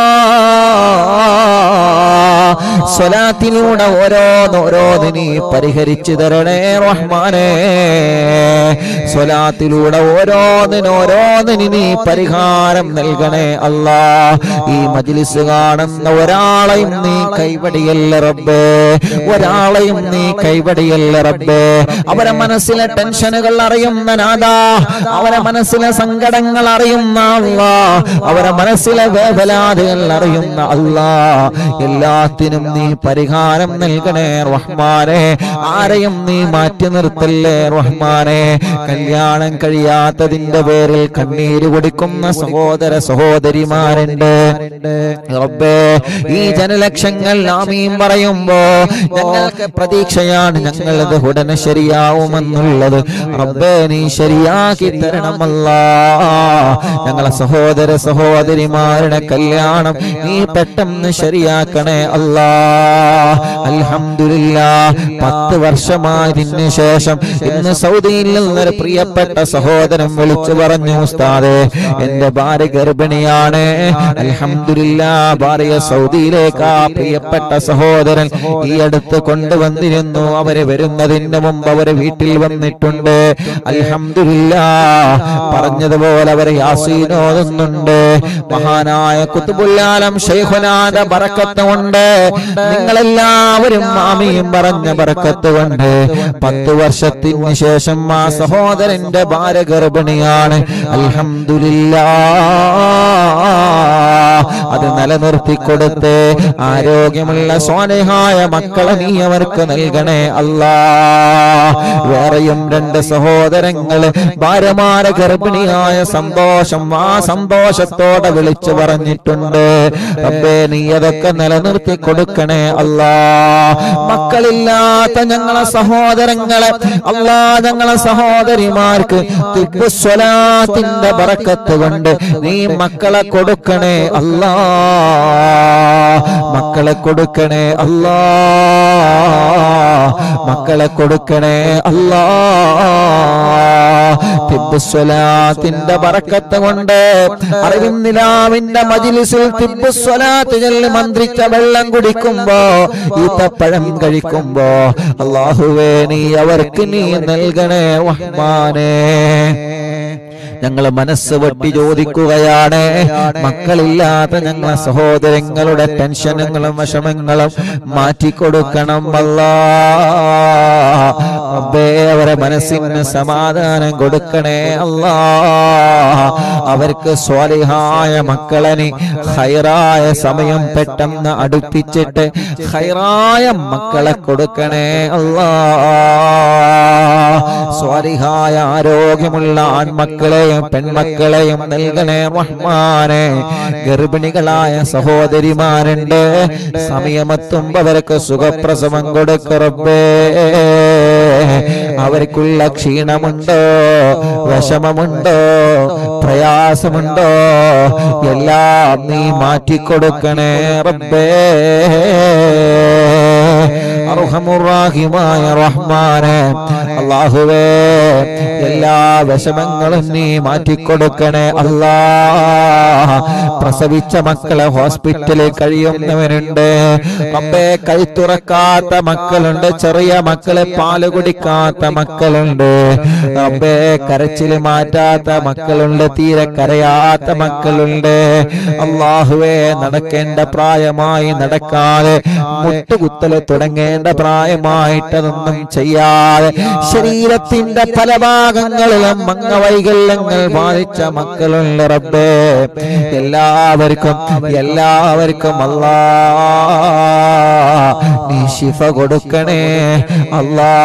സ്വലാത്തിലൂടെ ഓരോന്നോരോന്ന് നീ പരിഹരിച്ചു തരണേ റഹ്മാനെ സ്വലാത്തിലൂടെ ഓരോന്നിനോരോന്നിന് നീ പരിഹാരം നൽകണേ അല്ലാ ഈ മജ്ലിസ് കാണുന്ന ഒരാളെയും നീ കൈവടിയല്ല റബ്ബേ ഒരാളെയും നീ കൈവടിയല്ല റബ്ബേ അവരെ മനസ്സിലെ ടെൻഷനുകൾ അറിയുന്ന നാദാ അവരെ മനസ്സിലെ സങ്കടങ്ങൾ അറിയുന്ന അറിയുന്ന അല്ലാ അവരെ മനസ്സിലെ വേവലാതികൾ അറിയുന്ന അല്ലാ എല്ലാത്തിനും നീ പരിഹാരം നൽകണേ റഹ്മാനെ ആരെയും നീ മാറ്റി നിർത്തല്ലേ റഹ്മാനെ കല്യാണം കഴിയാത്തതിന്റെ പേരിൽ കണ്ണീര് കുടിക്കുന്ന സഹോദര സഹോദരിമാരുണ്ട് റബ്ബേ ഈ ജനലക്ഷങ്ങൾ ആമീൻ പറയുമ്പോ ഞങ്ങൾക്ക് പ്രതീക്ഷയാണ് ഞങ്ങളത് ഉടനെ ശരിയാവുമെന്നുള്ളത് റബ്ബേ നീ ശരിയാക്കി തരണമല്ല ഞങ്ങളെ സഹോദര സഹോദരിമാരുടെ കല്യാണം നീ പെട്ടെന്ന് ശരിയാക്കണേ അല്ലാ അൽഹംദുലില്ലാ പത്ത് വർഷമായതിനു ശേഷം ഇന്ന് സൗദിയിൽ നിന്നൊരു പ്രിയപ്പെട്ട സഹോദരൻ വിളിച്ചു പറഞ്ഞു ഉസ്താദേ എന്റെ ഭാര്യ ഗർഭിണിയാണ് അൽഹംദുലില്ലാ ഭാര്യ സൗദിയിലേക്ക് ആ പ്രിയപ്പെട്ട സഹോദരൻ ഈ അടുത്ത് കൊണ്ടുവന്നിരുന്നു അവര് വരുന്നതിന് മുമ്പ് അവര് വീട്ടിൽ വന്നിട്ടുണ്ട് അൽഹംദുലില്ലാ പറഞ്ഞതുപോലെ അവര് യാസീനോതുന്നുണ്ട് മഹാനായ കുത്തുബുല്ലാലം ഷെയ്ഖുനാന്റെ ബറക്കത്ത് കൊണ്ട് നിങ്ങളെല്ലാവരും മാമിയും പറഞ്ഞ ബറക്കത്ത് കൊണ്ട് പത്ത് വർഷത്തിന് ശേഷം ആ സഹോദരന്റെ ഭാര്യ ഗർഭിണിയാണ് അൽഹംദുലില്ലാ അത് നിലനിർത്തി കൊടുത്ത് ആരോഗ്യമുള്ള സ്വാനേഹായ മക്കളെ നീ അവർക്ക് നൽകണേ അല്ലാ വേറെയും രണ്ട് സഹോദരങ്ങള് ഭാര്യമാരെ ഗർഭിണിയായ സന്തോഷം ആ സന്തോഷത്തോടെ വിളിച്ചു പറഞ്ഞിട്ടുണ്ട് റബ്ബേ നീ അതൊക്കെ നിലനിർത്തി കൊടുക്കണേ അല്ലാ മക്കളില്ലാത്ത ഞങ്ങളെ സഹോദരങ്ങളെ അല്ലാ ഞങ്ങളെ സഹോദരിമാർക്ക് തിബുസ്വലാത്തിന്റെ ബറക്കത്ത് കൊണ്ട് നീ മക്കളെ കൊടുക്കണേ അല്ലാ മക്കളെ കൊടുക്കണേ അല്ലാ മക്കളെ കൊടുക്കണേ അല്ലാ തിബുസ്വലാത്തിന്റെ ബറക്കത്ത് കൊണ്ട് അറിവിന്ദിലാവിന്റെ മജിലിസിൽ തിബുസ്വലാത്ത് ചൊല്ലി മന്ത്രിച്ച വെള്ളം കുടിക്കുമ്പോ ഈത്തപ്പഴം കഴിക്കുമ്പോ അള്ളാഹുവേ നീ അവർക്ക് നീ നൽകണേ റഹ്മാനേ ഞങ്ങൾ മനസ്സ് വെട്ടി ചോദിക്കുകയാണ് മക്കളില്ലാത്ത ഞങ്ങളെ സഹോദരങ്ങളുടെ ടെൻഷനുകളും വിഷമങ്ങളും മാറ്റിക്കൊടുക്കണം അല്ലാ റബ്ബേ അവരെ മനസ്സിന് സമാധാനം കൊടുക്കണേ അല്ലാ അവർക്ക് സ്വാലിഹായ മക്കളെ നീ ഹൈറായ സമയം പെട്ടെന്ന് അടുപ്പിച്ചിട്ട് ഹൈറായ മക്കളെ കൊടുക്കണേ അല്ലാ സ്വാലിഹായ ആരോഗ്യമുള്ള ആൺമക്കളെയും പെൺമക്കളെയും നൽകണേ റഹ്മാനെ ഗർഭിണികളായ സഹോദരിമാരുണ്ട് സമയമെത്തുമ്പോ അവർക്ക് സുഖപ്രസവം കൊടുക്കറബേ അവർക്കുള്ള ക്ഷീണമുണ്ടോ വിഷമമുണ്ടോ പ്രയാസമുണ്ടോ എല്ലാം നീ മാറ്റിക്കൊടുക്കണേ റബ്ബേ അർഹമുറാഹിമായ റഹ്മാനെ അള്ളാഹുവേ എല്ലാ വിഷമങ്ങളും നീ മാറ്റിക്കൊടുക്കണേ അല്ലാ പ്രസവിച്ച മക്കളെ ഹോസ്പിറ്റലിൽ കഴിയുന്നവരുണ്ട് അപ്പേ കൈ തുറക്കാത്ത മക്കളുണ്ട് ചെറിയ മക്കളെ പാല് കുടിക്കാത്ത മക്കളുണ്ട് അപ്പേ കരച്ചില് മാറ്റാത്ത മക്കളുണ്ട് തീരെ കരയാത്ത മക്കളുണ്ട് അള്ളാഹുവേ നടക്കേണ്ട പ്രായമായി നടക്കാതെ മുട്ടുകുത്തല് തുടങ്ങേണ്ട പ്രായമായിട്ടതൊന്നും ചെയ്യാതെ ശരീരത്തിന്റെ പല ഭാഗങ്ങളിലും മംഗവൈകല്യങ്ങൾ ബാധിച്ച മക്കളുണ്ട് റബ്ബേ എല്ലാവർക്കും എല്ലാവർക്കും അല്ലാ നീ ശിഫ കൊടുക്കണേ അല്ലാ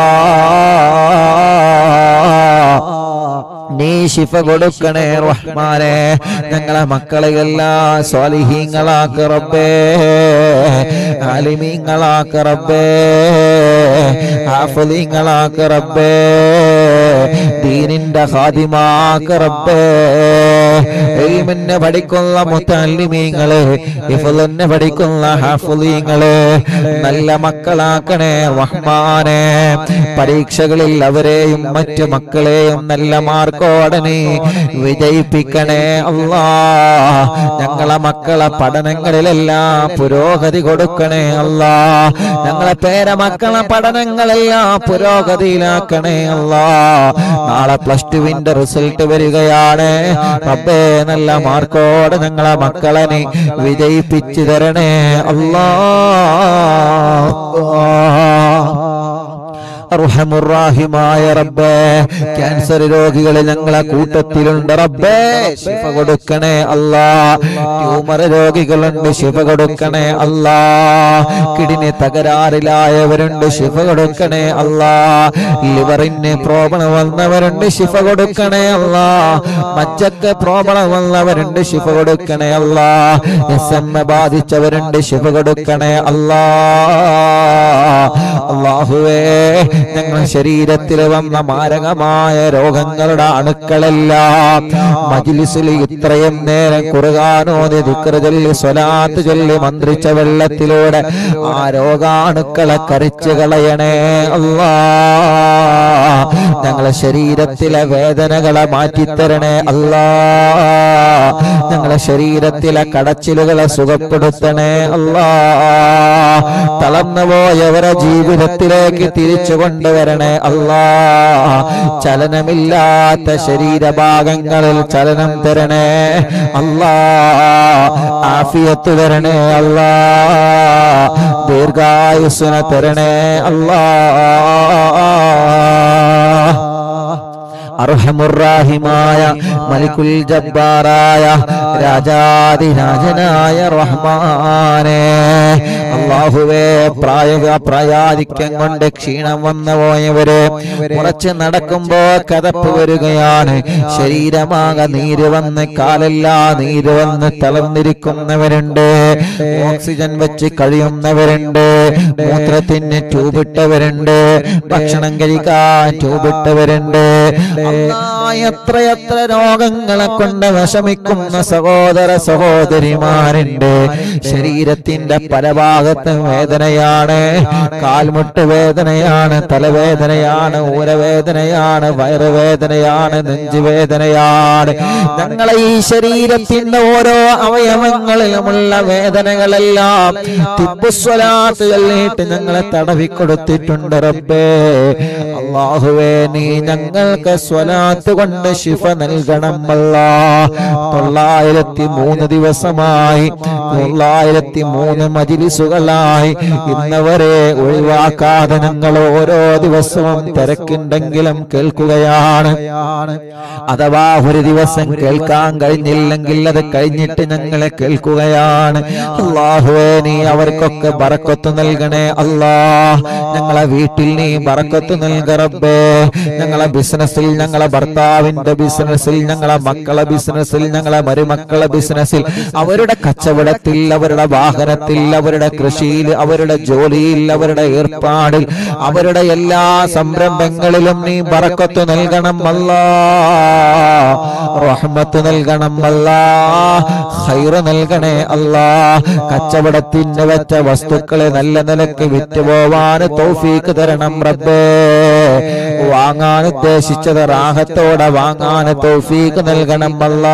നീ ശിഫ കൊടുക്കണേ റഹ്മാനെ ഞങ്ങളെ മക്കളെ എല്ലാം സ്വാലിഹീങ്ങളാക്ക് റബ്ബേ ആലിമീങ്ങളാക്ക് റബ്ബേ ഹാഫലീങ്ങളാക്ക് റബ്ബേ ദീനിന്റെ ഹാദിമാക്ക് റബ്ബേ ഇൽമിനെ പഠിക്കുന്ന മുത്തല്ലിമീങ്ങള് ഇഫ്ളിനെ പഠിക്കുന്ന ഹാഫലീങ്ങള് നല്ല മക്കളാക്കണേ റഹ്മാനെ പരീക്ഷകളിൽ അവരെയും മറ്റു മക്കളെയും നല്ല മാർക്കോടെ നീ വിജയിപ്പിക്കണേ അല്ലാ ഞങ്ങളെ മക്കളെ പഠനങ്ങളിലെല്ലാം പുരോഗതി കൊടുക്കണേ അല്ലാ ഞങ്ങളെ പേരമക്കളെ പഠനങ്ങളെല്ലാം പുരോഗതിയിലാക്കണേ അല്ലാ നാളെ പ്ലസ് ടുവിന്റെ റിസൾട്ട് വരികയാണ് റബ്ബേ നല്ല മാർക്കോടെ ഞങ്ങളെ മക്കളെ നീ വിജയിപ്പിച്ചു തരണേ അല്ലാ അർഹമുറാഹിമായ റബ്ബേ ക്യാൻസർ രോഗികൾ ഞങ്ങളെ കൂട്ടത്തിലുണ്ട് റബ്ബേ ശിഫ കൊടുക്കണേ അല്ലാ ട്യൂമർ രോഗികളുണ്ട് ശിഫ കൊടുക്കണേ അല്ലാ കിഡിനി തകരാറിലായവരുണ്ട് ശിഫ കൊടുക്കണേ അല്ലാ ലിവറിന് പ്രോബ്ലം വന്നവരുണ്ട് ശിഫ കൊടുക്കണേ അല്ലാ മജ്ജക്ക് പ്രോബ്ലം വന്നവരുണ്ട് ശിഫ കൊടുക്കണേ അല്ലാ എസ് എം ബാധിച്ചവരുണ്ട് ശിഫ കൊടുക്കണേ അല്ലാ അള്ളാഹുവേ ഞങ്ങളുടെ ശരീരത്തിൽ വന്ന മാരകമായ രോഗങ്ങളുടെ അണുക്കളെല്ലാം മജിലിസിൽ ഇത്രയും നേരം കുറുകാനോതി ദിക്റ് ചൊല്ലി സ്വലാത്ത് ചൊല്ലി മന്ത്രിച്ച വെള്ളത്തിലൂടെ ആ രോഗാണുക്കളെ കരിച്ചു കളയണേ അല്ലാ ഞങ്ങളെ ശരീരത്തിലെ വേദനകളെ മാറ്റിത്തരണേ അല്ലാ ഞങ്ങളെ ശരീരത്തിലെ കടച്ചിലുകളെ സുഖപ്പെടുത്തണേ അല്ലാ തളർന്നു പോയവരെ ജീവിതത്തിലേക്ക് തിരിച്ചു കൊണ്ടുവരണേ അല്ലാ ചലനമില്ലാത്ത ശരീരഭാഗങ്ങളിൽ ചലനം തരണേ അല്ലാ ആഫിയത്ത് തരണേ അല്ലാ ദീർഘായുസ്സുന തരണേ അല്ലാ അർഹമുറാഹിമായ മലിക്കുൽ ജബ്ബാറായ രാജാതിരാജനായ റഹ്മാനെ അള്ളാഹുവേ പ്രായ പ്രായാധിക്യം കൊണ്ട് ക്ഷീണം വന്നു പോയവര് കുറച്ച് നടക്കുമ്പോ കതപ്പ് വരികയാണ് ശരീരമാകെ നീര് വന്ന് കാലെല്ലാ നീര് വന്ന് തളർന്നിരിക്കുന്നവരുണ്ട് ഓക്സിജൻ വെച്ച് കഴിയുന്നവരുണ്ട് മൂത്രത്തിന് ട്യൂബിട്ടവരുണ്ട് ഭക്ഷണം കഴിക്കാൻ ട്യൂബിട്ടവരുണ്ട് അല്ലാ, എത്രയെത്ര രോഗങ്ങളെ കൊണ്ട് വിഷമിക്കുന്ന സഹോദര സഹോദരിമാരുണ്ട് ശരീരത്തിന്റെ പല ഭാഗത്തും വേദനയാണ് കാൽമുട്ട് വേദനയാണ് തലവേദനയാണ് ഊരവേദനയാണ് വയറുവേദനയാണ് നെഞ്ചുവേദനയാണ് ഞങ്ങളെ ഈ ശരീരത്തിന്റെ ഓരോ അവയവങ്ങളിലുമുള്ള വേദനകളെല്ലാം തിബുസ്വലാത്ത് ചൊല്ലിയിട്ട് ഞങ്ങളെ തടവിക്കൊടുത്തിട്ടുണ്ട് റബ്ബേ അള്ളാഹുവേ നീ ഞങ്ങൾക്ക് സ്വലാത്ത് കൊണ്ട് ശിഫ നൽകണം അല്ലാ തൊള്ളായിരത്തി മൂന്ന് ദിവസമായി തൊള്ളായിരത്തി മൂന്ന് മജിലിസുകളായി ഇന്നവരെ ഒഴിവാക്കാതെ ഞങ്ങൾ ഓരോ ദിവസവും തിരക്കുണ്ടെങ്കിലും കേൾക്കുകയാണ് അഥവാ ഒരു ദിവസം കേൾക്കാൻ കഴിഞ്ഞില്ലെങ്കിൽ അത് കഴിഞ്ഞിട്ട് ഞങ്ങളെ കേൾക്കുകയാണ് അള്ളാഹുവേ നീ അവർക്കൊക്കെ ബറക്കത്ത് നൽകണേ അല്ലാ ഞങ്ങളെ വീട്ടിൽ നീ ബറക്കത്ത് നൽക റബ്ബേ ഞങ്ങളെ ബിസിനസ്സിൽ ഞങ്ങളെ ഭർത്താവിന്റെ ബിസിനസ്സിൽ ഞങ്ങളെ മക്കളെ ബിസിനസ്സിൽ ഞങ്ങളെ മരുമക്കളെ ബിസിനസ്സിൽ അവരുടെ കച്ചവടത്തിൽ അവരുടെ വാഹനത്തിൽ അവരുടെ കൃഷിയിൽ അവരുടെ ജോലിയിൽ അവരുടെ ഏർപ്പാടിൽ അവരുടെ എല്ലാ സംരംഭങ്ങളിലും നീ ബറക്കത്ത് നൽകണം അല്ലാ റഹ്മത്ത് നൽകണം അല്ലാ ഹൈറ് നൽകണേ അല്ലാ കച്ചവടത്തിന് വെച്ച വസ്തുക്കളെ നല്ല നിലക്ക് വിറ്റുപോവാൻ തൗഫീക്ക് തരണം റബ്ബേ വാങ്ങാൻ ഉദ്ദേശിച്ചത് റാഹത്തോടെ വാങ്ങാൻ തൗഫീക്ക് നൽകണം അല്ലാ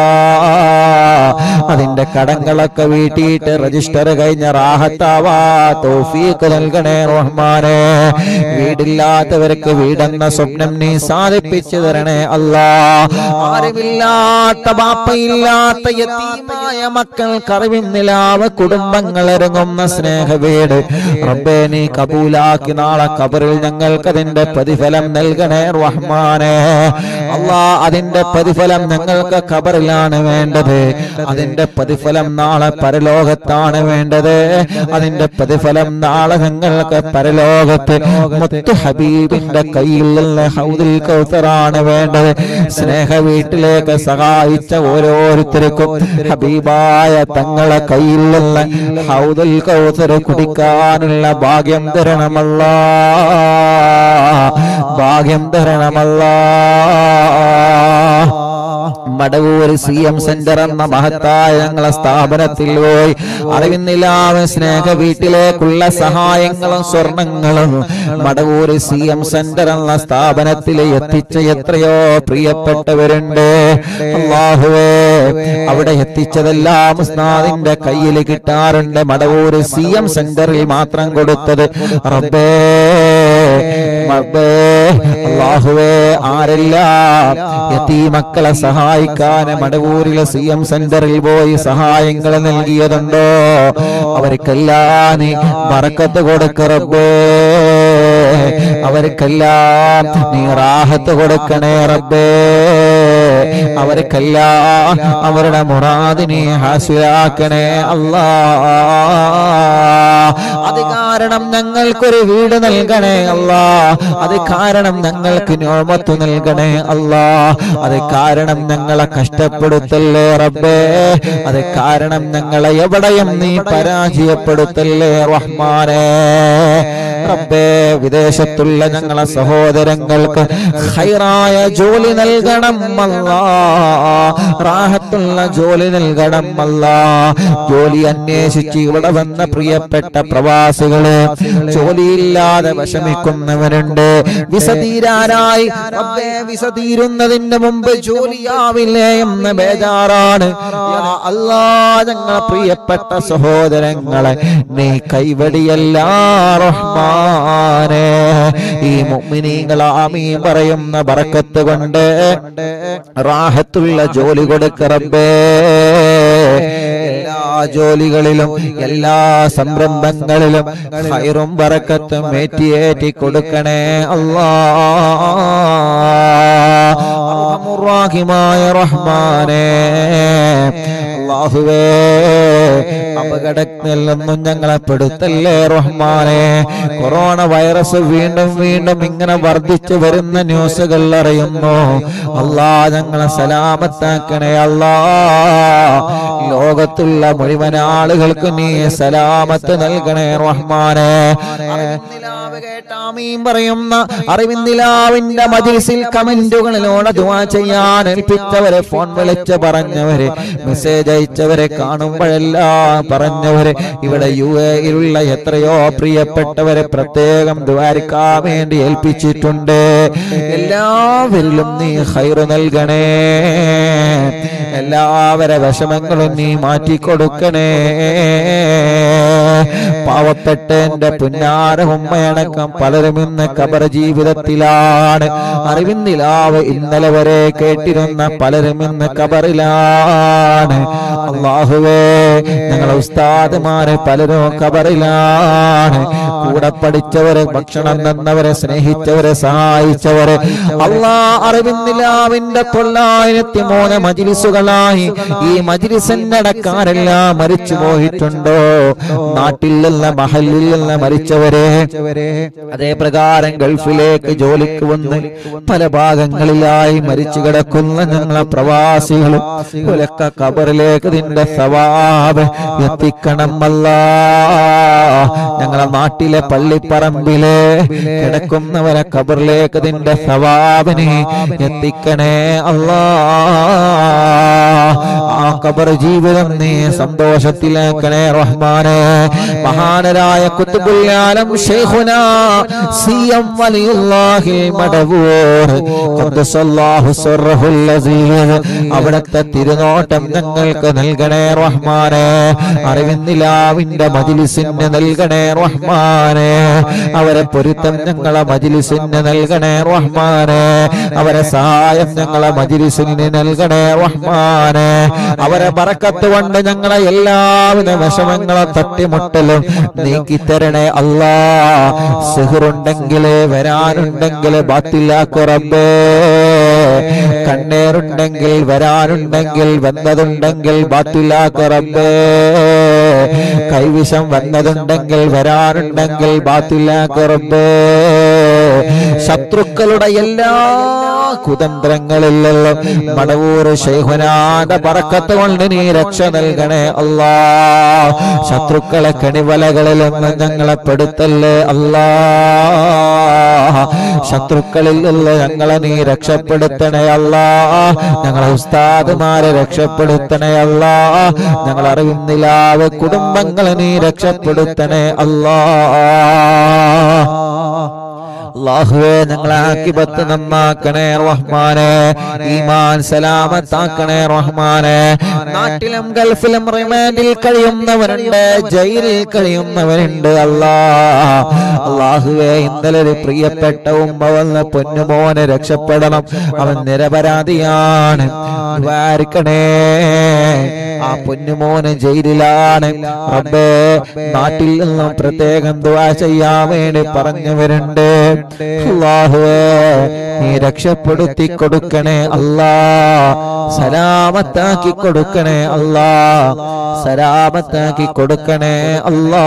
അതിന്റെ കടങ്ങളൊക്കെ വീട്ടിയിട്ട് രജിസ്റ്റർ കഴിഞ്ഞ റാഹത്താവാ തൗഫീക്ക് നൽകണേ റഹ്മാനെ വീടില്ലാത്തവർക്ക് വീടെന്ന സ്വപ്നം നീ സാധിപ്പിച്ചു തരണേ അല്ലാ ആരുമില്ലാത്ത ബാപ്പയില്ലാത്ത യതീമായ മക്കൾക്ക് അറിവിന്നിലാവ് കുടുംബങ്ങൾ ഇറങ്ങുന്ന സ്നേഹ വീട് റബ്ബേ നീ കബൂലാക്കി നാളെ കബറിൽ ഞങ്ങൾക്ക് അതിന്റെ പ്രതിഫലം നൽകണേ റഹ്മാനെ അല്ലാ അതിന്റെ പ്രതിഫലം ഞങ്ങൾക്ക് കബറിലാണ് വേണ്ടത് അതിന്റെ പ്രതിഫലം നാളെ പരലോകത്താണ് വേണ്ടത് അതിന്റെ പ്രതിഫലം നാളെ ഞങ്ങൾക്ക് പരലോകത്ത് മുത്തു ഹബീബിന്റെ കയ്യിൽ നിന്ന് ഹൗദിൽ കൗസറാണ് വേണ്ടത് സ്നേഹ വീട്ടിലേക്ക് സഹായിച്ച ഓരോരുത്തർക്കും ഹബീബായ തങ്ങളെ കയ്യിൽ നിന്ന് ഹൗദുൽ കൗസർ കുടിക്കാനുള്ള ഭാഗ്യം തരണമല്ല ഭാഗ്യം തരണമല്ല മടവൂർ സി എം സെന്റർ എന്ന മഹത്തായ ഞങ്ങളെ സ്ഥാപനത്തിൽ പോയി അറിവിന്നില്ലാതെ സ്നേഹ വീട്ടിലേക്കുള്ള സഹായങ്ങളും സ്വർണങ്ങളും മടവൂർ സി എം സെന്റർ എന്ന സ്ഥാപനത്തിൽ എത്തിച്ച എത്രയോ പ്രിയപ്പെട്ടവരുണ്ട് അള്ളാഹുവേ അവിടെ എത്തിച്ചതെല്ലാം ഉസ്താദിന്റെ കയ്യിൽ കിട്ടാറുണ്ട് മടവൂർ സി എം സെന്ററിൽ മാത്രം കൊടുത്തത് റബ്ബേ റബ്ബേ അള്ളാഹുവേ ആരെല്ലാം യതീമക്കളെ സഹായിക്കാൻ മടവൂരിലെ സി എം സെന്ററിൽ പോയി സഹായങ്ങൾ നൽകിയതുണ്ടോ അവർക്കെല്ലാം നീ ബറക്കത്ത് കൊടുക്ക റബ്ബേ അവർക്കെല്ലാം നീ റാഹത്ത് കൊടുക്കണേ റബ്ബേ അവർക്കെല്ലാം അവരുടെ മുറാദിനെ ഹാസിലാക്കണേ അല്ലാ അത് കാരണം ഞങ്ങൾക്കൊരു വീട് നൽകണേ അല്ലാ അത് കാരണം ഞങ്ങൾക്ക് നോമത്ത് നൽകണേ അല്ലാ അത് കാരണം ഞങ്ങളെ കഷ്ടപ്പെടുത്തല്ലേ റബ്ബേ അത് കാരണം ഞങ്ങളെ എവിടെയും നീ പരാജയപ്പെടുത്തല്ലേ റഹ്മാനേ റബ്ബേ വിദേശത്തുള്ള ഞങ്ങളെ സഹോദരങ്ങൾക്ക് ഹൈറായ ജോലി നൽകണം അല്ലാ റാഹത്തുള്ള ജോലി നൽകണം അല്ലാ ജോലി അന്വേഷിച്ച് ഇവിടെ വന്ന പ്രിയപ്പെട്ട പ്രവാസികള് ജോലിയില്ലാതെ വിഷമിക്കുന്നവരുണ്ട് വിസ തീരാനായി റബ്ബേ വിസ തീരുന്നതിന് മുമ്പ് ജോലിയാവില്ലേ എന്ന ബേജാറാണ് യാ അല്ലാ ഞങ്ങളെ പ്രിയപ്പെട്ട സഹോദരങ്ങളെ നീ കൈവടിയല്ല റഹ്മാനെ ഈ മുഅ്മിനീങ്ങൾ ആമീൻ പറയുന്ന ബറക്കത്ത് കൊണ്ട് റാഹത്തുള്ള ജോലി കൊടുക്ക റബ്ബേ എല്ലാ ജോലികളിലും എല്ലാ സംരംഭങ്ങളിലും ഹൈറും ബറക്കത്തും ഏറ്റിയേറ്റി കൊടുക്കണേ അല്ലാ അർഹമുറാഹിമായ റഹ്മാനേ അല്ലാഹുവേ അപകടത്തിൽ നിന്നും ഞങ്ങളെ പെടുത്തല്ലേ റഹ്മാനെ കൊറോണ വൈറസ് വീണ്ടും വീണ്ടും ഇങ്ങനെ വർദ്ധിച്ചു വരുന്ന ന്യൂസുകൾ അറിയുന്നു അല്ലാ ഞങ്ങളെ സലാമത്താക്കണേ അല്ലാ ലോകത്തുള്ള മുഴുവൻ ആളുകൾക്ക് നീ സലാമത്ത് നൽകണേ റഹ്മാനെ അറിവിന്ദിലാവ് കേട്ട ആമീൻ പറയുന്ന അറിവിന്ദിലാവിന്റെ മജിൽസിൽ കമന്റുകളിലൂടെ ദുആ ചെയ്യാൻ ഏൽപ്പിച്ചവരെ ഫോൺ വിളിച്ച് പറഞ്ഞവരെ മെസ്സേജ് അയച്ചവരെ കാണുമ്പോഴെല്ലാം പറഞ്ഞവരെ ഇവിടെ യു എയിലുള്ള എത്രയോ പ്രിയപ്പെട്ടവരെ പ്രത്യേകം ദ്വാരിക്കാൻ വേണ്ടി ഏൽപ്പിച്ചിട്ടുണ്ട് എല്ലാവരിലും നീ ഹൈറ് നൽകണേ എല്ലാവരെ വിഷമങ്ങളും നീ മാറ്റിക്കൊടുക്കണേ പാവപ്പെട്ട എന്റെ പുന്നാര ഉമ്മയടക്കം പലരും ഇന്ന് കബർ ജീവിതത്തിലാണ് അറിവിന്നിലാവ് ഇന്നലെ വരെ കേട്ടിരുന്ന പലരും ഇന്ന് കബറിലാണ് അള്ളാഹുവേ ഞങ്ങളെ ഉസ്താദുമാരെ പലരും കബറിലാണ് കൂടെ പഠിച്ചവരെ ഭക്ഷണം തന്നവരെ സ്നേഹിച്ചവരെ സഹായിച്ചവരെ അള്ളാ അറിവിന്നിലാവിന്റെ തൊള്ളായിരത്തി മൂന്ന് മജിലിസുകളായി ഈ മജിലിസന്നടക്കാരെല്ലാം മരിച്ചു പോയിട്ടുണ്ടോ നാട്ടിൽ നിന്ന് മഹലിൽ നിന്ന് മരിച്ചവരെ അതേ പ്രകാരം ഗൾഫിലേക്ക് ജോലിക്ക് വന്ന് പല ഭാഗങ്ങളിലായി മരിച്ചു കിടക്കുന്ന ഞങ്ങളെ പ്രവാസികളും ഒലക്ക കബറിലേക്ക് നിന്റെ സവാബ് എത്തിക്കണം അല്ല ഞങ്ങളെ നാട്ടിലെ പള്ളിപ്പറമ്പില് കിടക്കുന്നവരെ കബറിലേക്ക് നിന്റെ സവാബിനെ എത്തിക്കണേ അല്ലാ ആ കബർ ജീവിതം നീ സന്തോഷത്തിലാക്കണേ റഹ്മാനെ മഹാനരായ കുത്തുബുല്ലാലം ഷെയ്ഖുന സി എം വലിയുല്ലാഹി മടവൂർ ഖദ്ദസല്ലാഹു സർറഹുൽ അസീസ് അവിടത്തെ തിരുനോട്ടം ഞങ്ങൾക്ക് നൽകണേ റഹ്മാനെ അറിവിന്നിലാവിന്റെ മജിലിസിന് നൽകണേ റഹ്മാനെ അവരെ പൊരുത്തം ഞങ്ങളെ മജിലിസിന് നൽകണേ റഹ്മാനെ അവരെ സഹായം ഞങ്ങളെ മജിലിസിന് നൽകണേ റഹ്മാനെ അവരെ ബറക്കത്ത് കൊണ്ട് ഞങ്ങളെ എല്ലാവിധ വിഷമങ്ങളെ തട്ടിമുട്ടലും നീക്കിത്തരണേ അല്ലാ സിഹറുണ്ടെങ്കിൽ വരാനുണ്ടെങ്കിൽ ബാത്തിലാക്കു റബ്ബേ കണ്ണേറുണ്ടെങ്കിൽ വരാനുണ്ടെങ്കിൽ വന്നതുണ്ടെങ്കിൽ ബാത്തിലാക്കു റബ്ബേ കൈവിഷം വന്നതുണ്ടെങ്കിൽ വരാനുണ്ടെങ്കിൽ ബാത്തിലാക്കു റബ്ബേ ശത്രുക്കളുടെ എല്ലാ കുതന്ത്രങ്ങളിലുള്ള മടവൂർ ശൈഹുനാന്റെ പറക്കത്ത് കൊണ്ട് നീ രക്ഷ നൽകണേ അല്ലാ ശത്രുക്കളെ കണിവലകളിൽ നിന്ന് ഞങ്ങളെ പെടുത്തല്ലേ അല്ലാ ശത്രുക്കളിൽ നിന്ന് ഞങ്ങളെ നീ രക്ഷപ്പെടുത്തണേ അല്ലാ ഞങ്ങളെ ഉസ്താദുമാരെ രക്ഷപ്പെടുത്തണേ അല്ലാ ഞങ്ങൾ അറിയുന്നില്ലാവ് കുടുംബങ്ങളെ നീ രക്ഷപ്പെടുത്തണേ അല്ലാ അള്ളാഹുവേ ഞങ്ങളെ ആക്കിബത്ത് നന്നാക്കണേ റഹ്മാനെ ഈമാൻ സലാമത്താക്കണേ റഹ്മാനെ നാട്ടിലും ഗൾഫിലും റിമാൻഡിൽ കഴിയുന്നവരുണ്ട് ജയിലിൽ കഴിയുന്നവരുണ്ട് അല്ലാ അള്ളാഹുവേ ഇന്നലെ ഒരു പ്രിയപ്പെട്ട ഉമ്മ വന്ന് പൊന്നുമോനെ രക്ഷപ്പെടണം അവൻ നിരപരാധിയാണ് ദ്വാരിക്കണേ ആ പൊന്നുമോന് ജയിലിലാണ് റബ്ബേ നാട്ടിൽ നിന്നും പ്രത്യേകം ദുആ ചെയ്യാൻ വേണ്ടി പറഞ്ഞവരുണ്ട് അല്ലാഹുവേ നീ രക്ഷപ്പെടുത്തി കൊടുക്കണേ അല്ലാ സലാമത്താക്കി കൊടുക്കണേ അല്ലാ സലാമത്താക്കി കൊടുക്കണേ അല്ലാ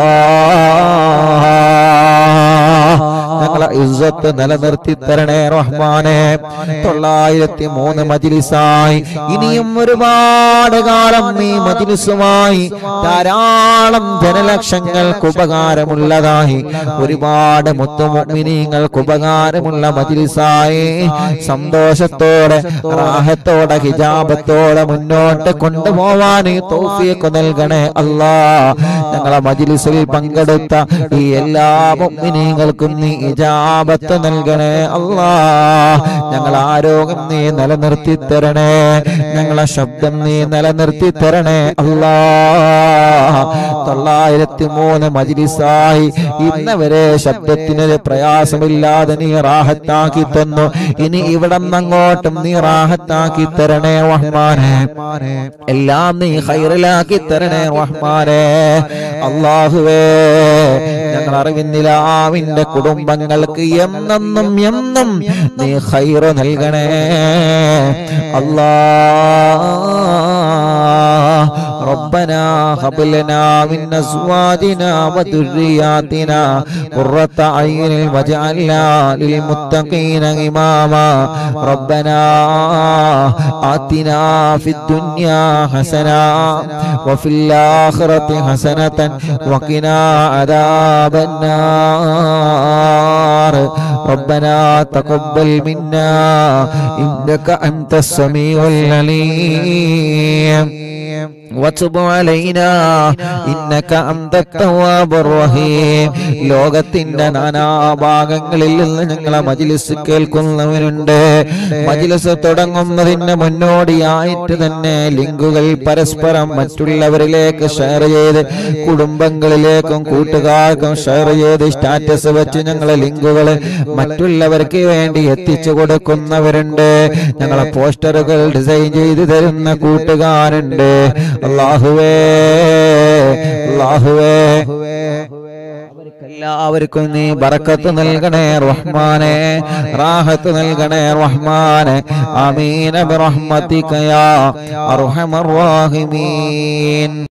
ഞങ്ങളെ ഇസ്സത്ത് നിലനിർത്തി തരണേ റഹ്മാനെ തൊള്ളായിരത്തി മൂന്ന് മജിലിസായി ഇനിയും ഒരുപാട് കാലം നീ മജിലിസുമായി ധാരാളം ജനലക്ഷങ്ങൾക്ക് ഉപകാരമുള്ളതായി ഒരുപാട് മുത്തുമുമിനീങ്ങൾക്ക് ഉപകാരമുള്ള മജിലിസായി സന്തോഷത്തോടെ റാഹത്തോടെ ഹിജാബത്തോടെ മുന്നോട്ട് കൊണ്ടുപോവാൻ തൗഫീഖ് നൽകണേ അല്ലാ ഞങ്ങളെ മജിലിസിൽ പങ്കെടുത്ത ഈ എല്ലാ മുഅ്മിനീങ്ങൾക്കും നീ ഇജാബത്ത് നൽകണേ അല്ലാ ഞങ്ങൾ ആരോഗ്യം നീ നിലനിർത്തി തരണേ ഞങ്ങളെ ശബ്ദം നീ നിലനിർത്തി തരണേ അല്ലാ തൊള്ളായിരത്തി മൂന്ന് മജിലിസായി ഇന്ന് വരെ ശബ്ദത്തിനൊരു പ്രയാസമില്ലാതെ നീ റാഹത്താക്കി തന്നു ഇനി ഇവിടെ അങ്ങോട്ടും നീ റാഹത്താക്കി തരണേ റഹ്മാനെ എല്ലാം നീ ഹൈറിലാക്കി തരണേ റഹ്മാനെ അള്ളാഹുവേ ഞങ്ങൾ അറിവിന്നിലാവിന്റെ കുടുംബങ്ങൾക്ക് എന്നെന്നും എന്നും നീ ഹൈറ് നൽകണേ അല്ലാ ربنا هب لنا من ازواجنا وذرياتنا قرة اعين واجعلنا للمتقين اماما ربنا آتنا في الدنيا حسنة وفي الآخرة حسنة وقنا عذاب النار ربنا تقبل منا إنك أنت السميع العليم وتب علينا إنك أنت التواب الرحيم ലോകത്തിന്റെ നാനാഭാഗങ്ങളിൽ നിന്ന് ഞങ്ങളെ മജിലിസ് കേൾക്കുന്നവരുണ്ട് മജിലിസ് തുടങ്ങുന്നതിന് മുന്നോടിയായിട്ട് തന്നെ ലിങ്കുകൾ പരസ്പരം മറ്റുള്ളവരിലേക്ക് ഷെയർ ചെയ്ത് കുടുംബങ്ങളിലേക്കും കൂട്ടുകാർക്കും ഷെയർ ചെയ്ത് സ്റ്റാറ്റസ് വെച്ച് ഞങ്ങളെ ലിങ്കുകൾ മറ്റുള്ളവർക്ക് വേണ്ടി എത്തിച്ചു കൊടുക്കുന്നവരുണ്ട് ഞങ്ങളെ പോസ്റ്ററുകൾ ഡിസൈൻ ചെയ്ത് തരുന്ന കൂട്ടുകാരുണ്ട് അള്ളാഹുവേ അള്ളാഹുവേ എല്ലാവർക്കും നീ ബറക്കത്ത് നൽകണേ റഹ്മാനെ റാഹത്ത് നൽകണേ റഹ്മാനെ ആമീന ബിറഹ്മതിക യാ അർഹമർ റഹീമീൻ